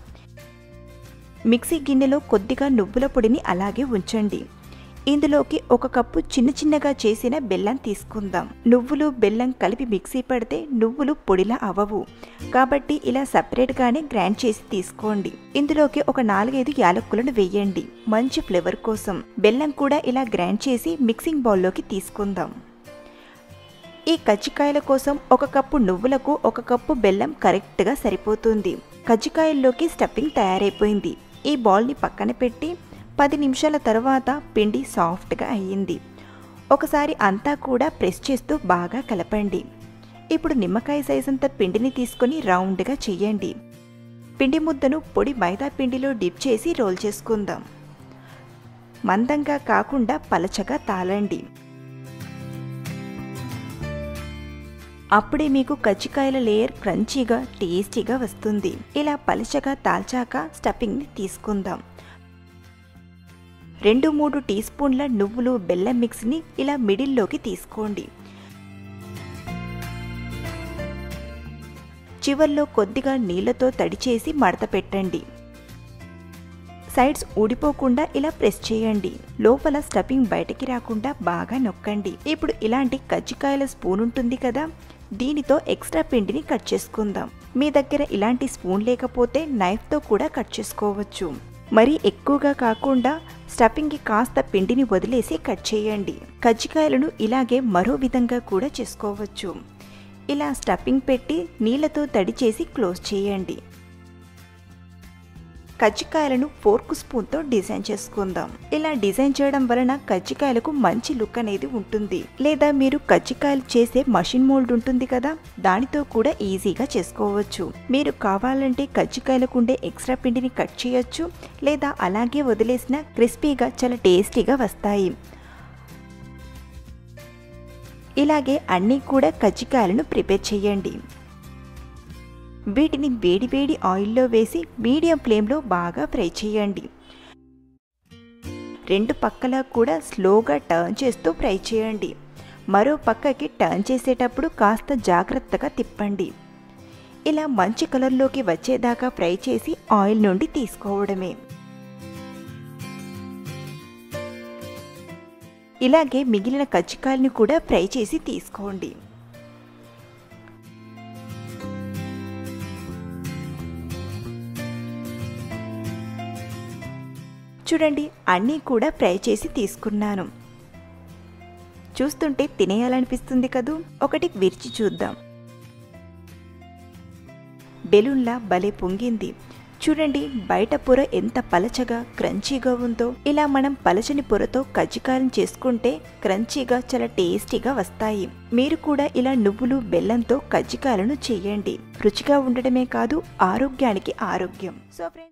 మిక్సీ గిన్నెలో కొద్దిగా నువ్వుల పొడిని అలాగే ఉంచండి ఇందులోకి ఒక కప్పు చిన్న చిన్నగా చేసిన బెల్లం తీసుకుందాం నువ్వులు బెల్లం కలిపి మిక్సీ పడితే నువ్వులు పొడిలా అవ్వవు కాబట్టి ఇలా సపరేట్గానే గ్రైండ్ చేసి తీసుకోండి ఇందులోకి ఒక నాలుగైదు యాలక్కులను వేయండి మంచి ఫ్లేవర్ కోసం బెల్లం కూడా ఇలా గ్రైండ్ చేసి మిక్సింగ్ బౌల్లోకి తీసుకుందాం ఈ కజ్జికాయల కోసం ఒక కప్పు నువ్వులకు ఒక కప్పు బెల్లం కరెక్ట్గా సరిపోతుంది కజ్జికాయల్లోకి స్టఫింగ్ తయారైపోయింది ఈ బాల్ని పక్కన పెట్టి పది నిమిషాల తర్వాత పిండి సాఫ్ట్గా అయ్యింది ఒకసారి అంతా కూడా ప్రెస్ చేస్తూ బాగా కలపండి ఇప్పుడు నిమ్మకాయ సైజ్ అంత పిండిని తీసుకొని రౌండ్గా చెయ్యండి పిండి ముద్దను పొడి మైదా పిండిలో డిప్ చేసి రోల్ చేసుకుందాం మందంగా కాకుండా పలచగా తాళండి అప్పుడే మీకు కజ్జికాయల లేయర్ క్రంచీగా టేస్టీగా వస్తుంది ఇలా పలచగా తాల్చాక స్టఫింగ్ని తీసుకుందాం రెండు మూడు టీ స్పూన్ల నువ్వులు బెల్లం మిక్స్ని ఇలా మిడిల్లోకి తీసుకోండి చివర్లో కొద్దిగా నీళ్లతో తడిచేసి మడత పెట్టండి సైడ్స్ ఊడిపోకుండా ఇలా ప్రెస్ చేయండి లోపల స్టఫింగ్ బయటికి రాకుండా బాగా నొక్కండి ఇప్పుడు ఇలాంటి కజ్జికాయల స్పూన్ ఉంటుంది కదా దీనితో ఎక్స్ట్రా పిండిని కట్ చేసుకుందాం మీ దగ్గర ఇలాంటి స్పూన్ లేకపోతే నైఫ్తో కూడా కట్ చేసుకోవచ్చు మరి ఎక్కువగా కాకుండా స్టఫింగ్కి కాస్త పిండిని వదిలేసి కట్ చేయండి కజ్జికాయలను ఇలాగే మరో విధంగా కూడా చేసుకోవచ్చు ఇలా స్టఫింగ్ పెట్టి నీళ్లతో తడి చేసి క్లోజ్ చేయండి కజ్జికాయలను ఫోర్క్ స్పూన్తో డిజైన్ చేసుకుందాం ఇలా డిజైన్ చేయడం వలన కజ్జికాయలకు మంచి లుక్ అనేది ఉంటుంది లేదా మీరు కజ్జికాయలు చేసే మషిన్ మోల్డ్ ఉంటుంది కదా దానితో కూడా ఈజీగా చేసుకోవచ్చు మీరు కావాలంటే కజ్జికాయలకు ఉండే ఎక్స్ట్రా పిండిని కట్ చేయొచ్చు లేదా అలాగే వదిలేసిన క్రిస్పీగా చాలా టేస్టీగా వస్తాయి ఇలాగే అన్నీ కూడా కజ్జికాయలను ప్రిపేర్ చేయండి వీటిని వేడివేడి ఆయిల్లో వేసి మీడియం ఫ్లేమ్లో బాగా ఫ్రై చేయండి రెండు పక్కల కూడా స్లోగా టర్న్ చేస్తూ ఫ్రై చేయండి మరో పక్కకి టర్న్ చేసేటప్పుడు కాస్త జాగ్రత్తగా తిప్పండి ఇలా మంచి కలర్లోకి వచ్చేదాకా ఫ్రై చేసి ఆయిల్ నుండి తీసుకోవడమే ఇలాగే మిగిలిన కజ్జికాయలను కూడా ఫ్రై చేసి తీసుకోండి చూడండి అన్నీ కూడా ఫ్రై చేసి తీసుకున్నాను చూస్తుంటే తినేయాలనిపిస్తుంది కదూ ఒకటి విరిచి చూద్దాం బెలూన్లా భలే పొంగింది చూడండి బయట పొర ఎంత పలచగా క్రంచీగా ఉందో ఇలా మనం పలచని పొరతో కజ్జికాయలు చేసుకుంటే క్రంచీగా చాలా టేస్టీగా వస్తాయి మీరు కూడా ఇలా నువ్వులు బెల్లంతో కజ్జికాయలను చేయండి రుచిగా ఉండడమే కాదు ఆరోగ్యానికి ఆరోగ్యం so friends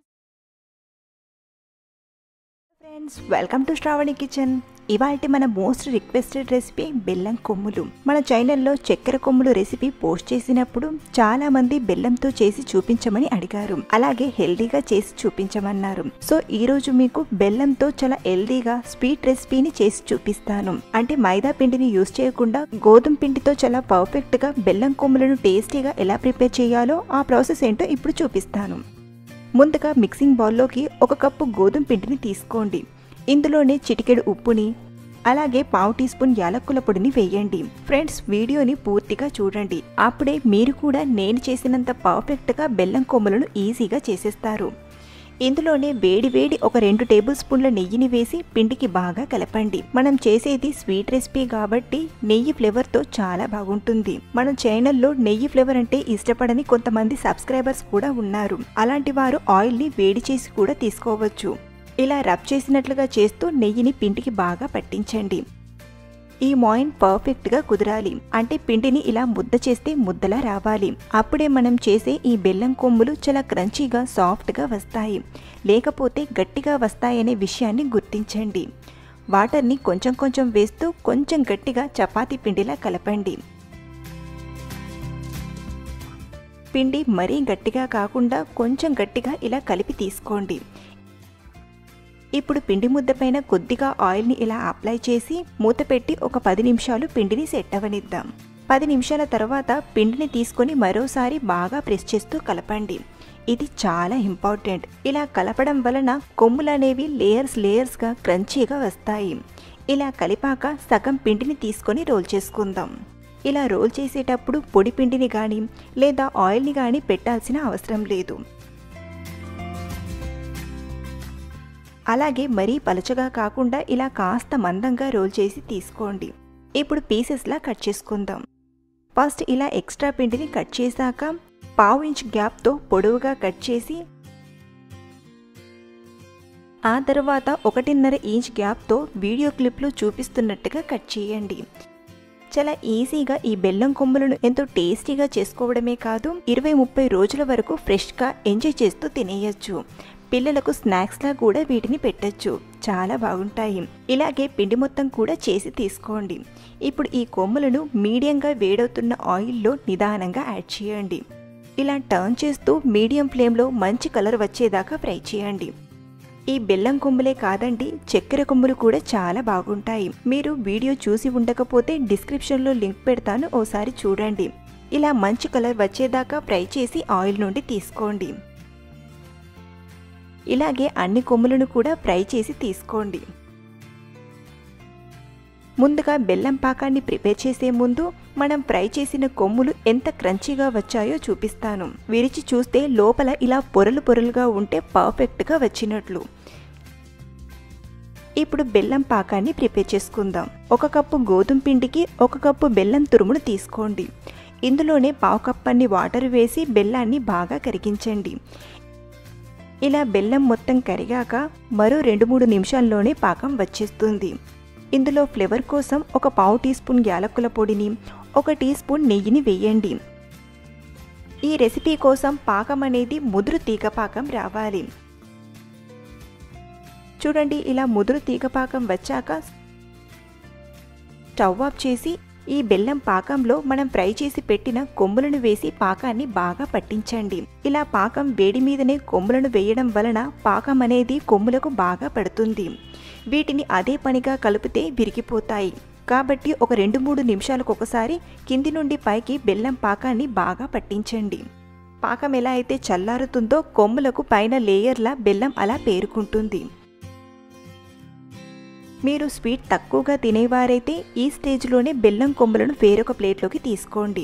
friends welcome to Shravani kitchen ఇవాళ మన మోస్ట్ రిక్వెస్టెడ్ రెసిపీ బెల్లం కొమ్ములు మన ఛానల్లో చక్కెర కొమ్ములు రెసిపీ పోస్ట్ చేసినప్పుడు చాలా మంది బెల్లంతో చేసి చూపించమని అడిగారు అలాగే హెల్దీగా చేసి చూపించమన్నారు సో ఈ రోజు మీకు బెల్లంతో చాలా హెల్దీగా స్వీట్ రెసిపీని చేసి చూపిస్తాను అంటే మైదా పిండిని యూస్ చేయకుండా గోధుమ పిండితో చాలా పర్ఫెక్ట్ గా బెల్లం కొమ్ములను టేస్టీగా ఎలా ప్రిపేర్ చేయాలో ఆ ప్రాసెస్ ఏంటో ఇప్పుడు చూపిస్తాను ముందుగా మిక్సింగ్ బౌల్లోకి ఒక కప్పు గోధుమ పిండిని తీసుకోండి ఇందులోనే చిటికెడు ఉప్పుని అలాగే పావు టీ స్పూన్ యాలక్కుల పొడిని వేయండి ఫ్రెండ్స్ వీడియోని పూర్తిగా చూడండి అప్పుడే మీరు కూడా నేను చేసినంత పర్ఫెక్ట్గా బెల్లం కొమ్ములను ఈజీగా చేసేస్తారు ఇందులోనే వేడి వేడి ఒక రెండు టేబుల్ స్పూన్ల నెయ్యిని వేసి పిండికి బాగా కలపండి మనం చేసేది స్వీట్ రెసిపీ కాబట్టి నెయ్యి ఫ్లేవర్తో చాలా బాగుంటుంది మన ఛానల్లో నెయ్యి ఫ్లేవర్ అంటే ఇష్టపడని కొంతమంది సబ్స్క్రైబర్స్ కూడా ఉన్నారు అలాంటి వారు ఆయిల్ని వేడి చేసి కూడా తీసుకోవచ్చు ఇలా రబ్ చేసినట్లుగా చేస్తూ నెయ్యిని పిండికి బాగా పట్టించండి ఈ మాయిన్ పర్ఫెక్ట్గా కుదరాలి అంటే పిండిని ఇలా ముద్ద చేస్తే ముద్దలా రావాలి అప్పుడే మనం చేసే ఈ బెల్లం కొమ్ములు చాలా క్రంచీగా సాఫ్ట్గా వస్తాయి లేకపోతే గట్టిగా వస్తాయనే విషయాన్ని గుర్తించండి వాటర్ని కొంచెం కొంచెం వేస్తూ కొంచెం గట్టిగా చపాతీ పిండిలా కలపండి పిండి మరీ గట్టిగా కాకుండా కొంచెం గట్టిగా ఇలా కలిపి తీసుకోండి ఇప్పుడు పిండి ముద్ద పైన కొద్దిగా ఆయిల్ని ఇలా అప్లై చేసి మూత పెట్టి ఒక పది నిమిషాలు పిండిని సెట్ అవనిద్దాం పది నిమిషాల తర్వాత పిండిని తీసుకొని మరోసారి బాగా ప్రెస్ చేస్తూ కలపండి ఇది చాలా ఇంపార్టెంట్ ఇలా కలపడం వలన కొమ్ములు అనేవి లేయర్స్ లేయర్స్గా క్రంచీగా వస్తాయి ఇలా కలిపాక సగం పిండిని తీసుకొని రోల్ చేసుకుందాం ఇలా రోల్ చేసేటప్పుడు పొడి పిండిని కానీ లేదా ఆయిల్ని కానీ పెట్టాల్సిన అవసరం లేదు అలాగే మరీ పలచగా కాకుండా ఇలా కాస్త మందంగా రోల్ చేసి తీసుకోండి ఇప్పుడు పీసెస్లా కట్ చేసుకుందాం ఫస్ట్ ఇలా ఎక్స్ట్రా పిండిని కట్ చేశాక పావు ఇంచ్ గ్యాప్తో పొడవుగా కట్ చేసి ఆ తర్వాత ఒకటిన్నర ఇంచ్ గ్యాప్తో వీడియో క్లిప్లో చూపిస్తున్నట్టుగా కట్ చేయండి చాలా ఈజీగా ఈ బెల్లం కొమ్ములను ఎంతో టేస్టీగా చేసుకోవడమే కాదు ఇరవై ముప్పై రోజుల వరకు ఫ్రెష్గా ఎంజాయ్ చేస్తూ తినేయచ్చు పిల్లలకు స్నాక్స్లా కూడా వీటిని పెట్టచ్చు చాలా బాగుంటాయి ఇలాగే పిండి మొత్తం కూడా చేసి తీసుకోండి ఇప్పుడు ఈ కొమ్ములను మీడియంగా వేడవుతున్న ఆయిల్లో నిదానంగా యాడ్ చేయండి ఇలా టర్న్ చేస్తూ మీడియం ఫ్లేమ్లో మంచి కలర్ వచ్చేదాకా ఫ్రై చేయండి ఈ బెల్లం కొమ్ములే కాదండి చక్కెర కొమ్ములు కూడా చాలా బాగుంటాయి మీరు వీడియో చూసి ఉండకపోతే డిస్క్రిప్షన్లో లింక్ పెడతాను ఓసారి చూడండి ఇలా మంచి కలర్ వచ్చేదాకా ఫ్రై చేసి ఆయిల్ నుండి తీసుకోండి ఇలాగే అన్ని కొమ్ములను కూడా ఫ్రై చేసి తీసుకోండి ముందుగా బెల్లం పాకాన్ని ప్రిపేర్ చేసే ముందు మనం ఫ్రై చేసిన కొమ్ములు ఎంత క్రంచీగా వచ్చాయో చూపిస్తాను విరిచి చూస్తే లోపల ఇలా పొరలు పొరలుగా ఉంటే పర్ఫెక్ట్గా వచ్చినట్లు ఇప్పుడు బెల్లం పాకాన్ని ప్రిపేర్ చేసుకుందాం ఒక కప్పు గోధుమ పిండికి ఒక కప్పు బెల్లం తురుమును తీసుకోండి ఇందులోనే పావు కప్పన్ని వాటర్ వేసి బెల్లాన్ని బాగా కరిగించండి ఇలా బెల్లం మొత్తం కరిగాక మరో రెండు మూడు నిమిషాల్లోనే పాకం వచ్చేస్తుంది ఇందులో ఫ్లేవర్ కోసం ఒక పావు టీ స్పూన్ యాలకుల పొడిని ఒక టీ స్పూన్ నెయ్యిని వేయండి ఈ రెసిపీ కోసం పాకం అనేది ముదురు తీగ పాకం రావాలి చూడండి ఇలా ముదురు తీగ పాకం వచ్చాక స్టవ్ ఆఫ్ చేసి ఈ బెల్లం పాకంలో మనం ఫ్రై చేసి పెట్టిన కొమ్ములను వేసి పాకాన్ని బాగా పట్టించండి ఇలా పాకం వేడి మీదనే కొమ్ములను వేయడం వలన పాకం అనేది కొమ్ములకు బాగా పడుతుంది వీటిని అదే పనిగా కలిపితే విరిగిపోతాయి కాబట్టి ఒక రెండు మూడు నిమిషాలకు ఒకసారి కింది నుండి పైకి బెల్లం పాకాన్ని బాగా పట్టించండి పాకం ఎలా అయితే చల్లారుతుందో కొమ్ములకు పైన లేయర్లా బెల్లం అలా పేరుకుంటుంది మీరు స్వీట్ తక్కువగా తినేవారైతే ఈ స్టేజ్లోనే బెల్లం కొమ్ములను వేరొక ప్లేట్లోకి తీసుకోండి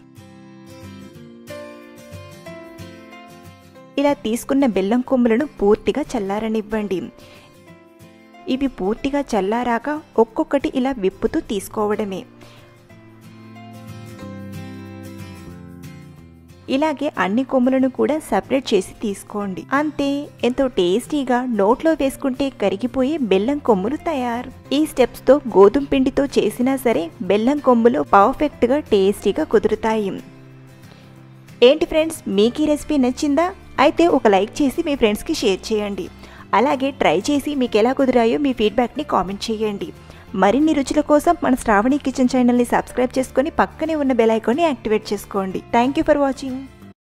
ఇలా తీసుకున్న బెల్లం కొమ్ములను పూర్తిగా చల్లారనివ్వండి ఇవి పూర్తిగా చల్లారాక ఒక్కొక్కటి ఇలా విప్పుతూ తీసుకోవడమే ఇలాగే అన్ని కొమ్ములను కూడా సపరేట్ చేసి తీసుకోండి అంతే ఎంతో టేస్టీగా నోట్లో వేసుకుంటే కరిగిపోయే బెల్లం కొమ్ములు తయారు ఈ స్టెప్స్ తో గోధుమ పిండితో చేసినా సరే బెల్లం కొమ్ములు పర్ఫెక్ట్ గా టేస్టీగా కుదురుతాయి ఏంటి ఫ్రెండ్స్ మీకు ఈ రెసిపీ నచ్చిందా అయితే ఒక లైక్ చేసి మీ ఫ్రెండ్స్కి షేర్ చేయండి అలాగే ట్రై చేసి మీకు ఎలా కుదిరాయో మీ ఫీడ్బ్యాక్ని కామెంట్ చేయండి మరిన్ని రుచుల కోసం మన శ్రావణి కిచెన్ ఛానల్ని సబ్స్క్రైబ్ చేసుకొని పక్కనే ఉన్న బెల్ ఐకాన్ని యాక్టివేట్ చేసుకోండి థ్యాంక్ యూ ఫర్ వాచింగ్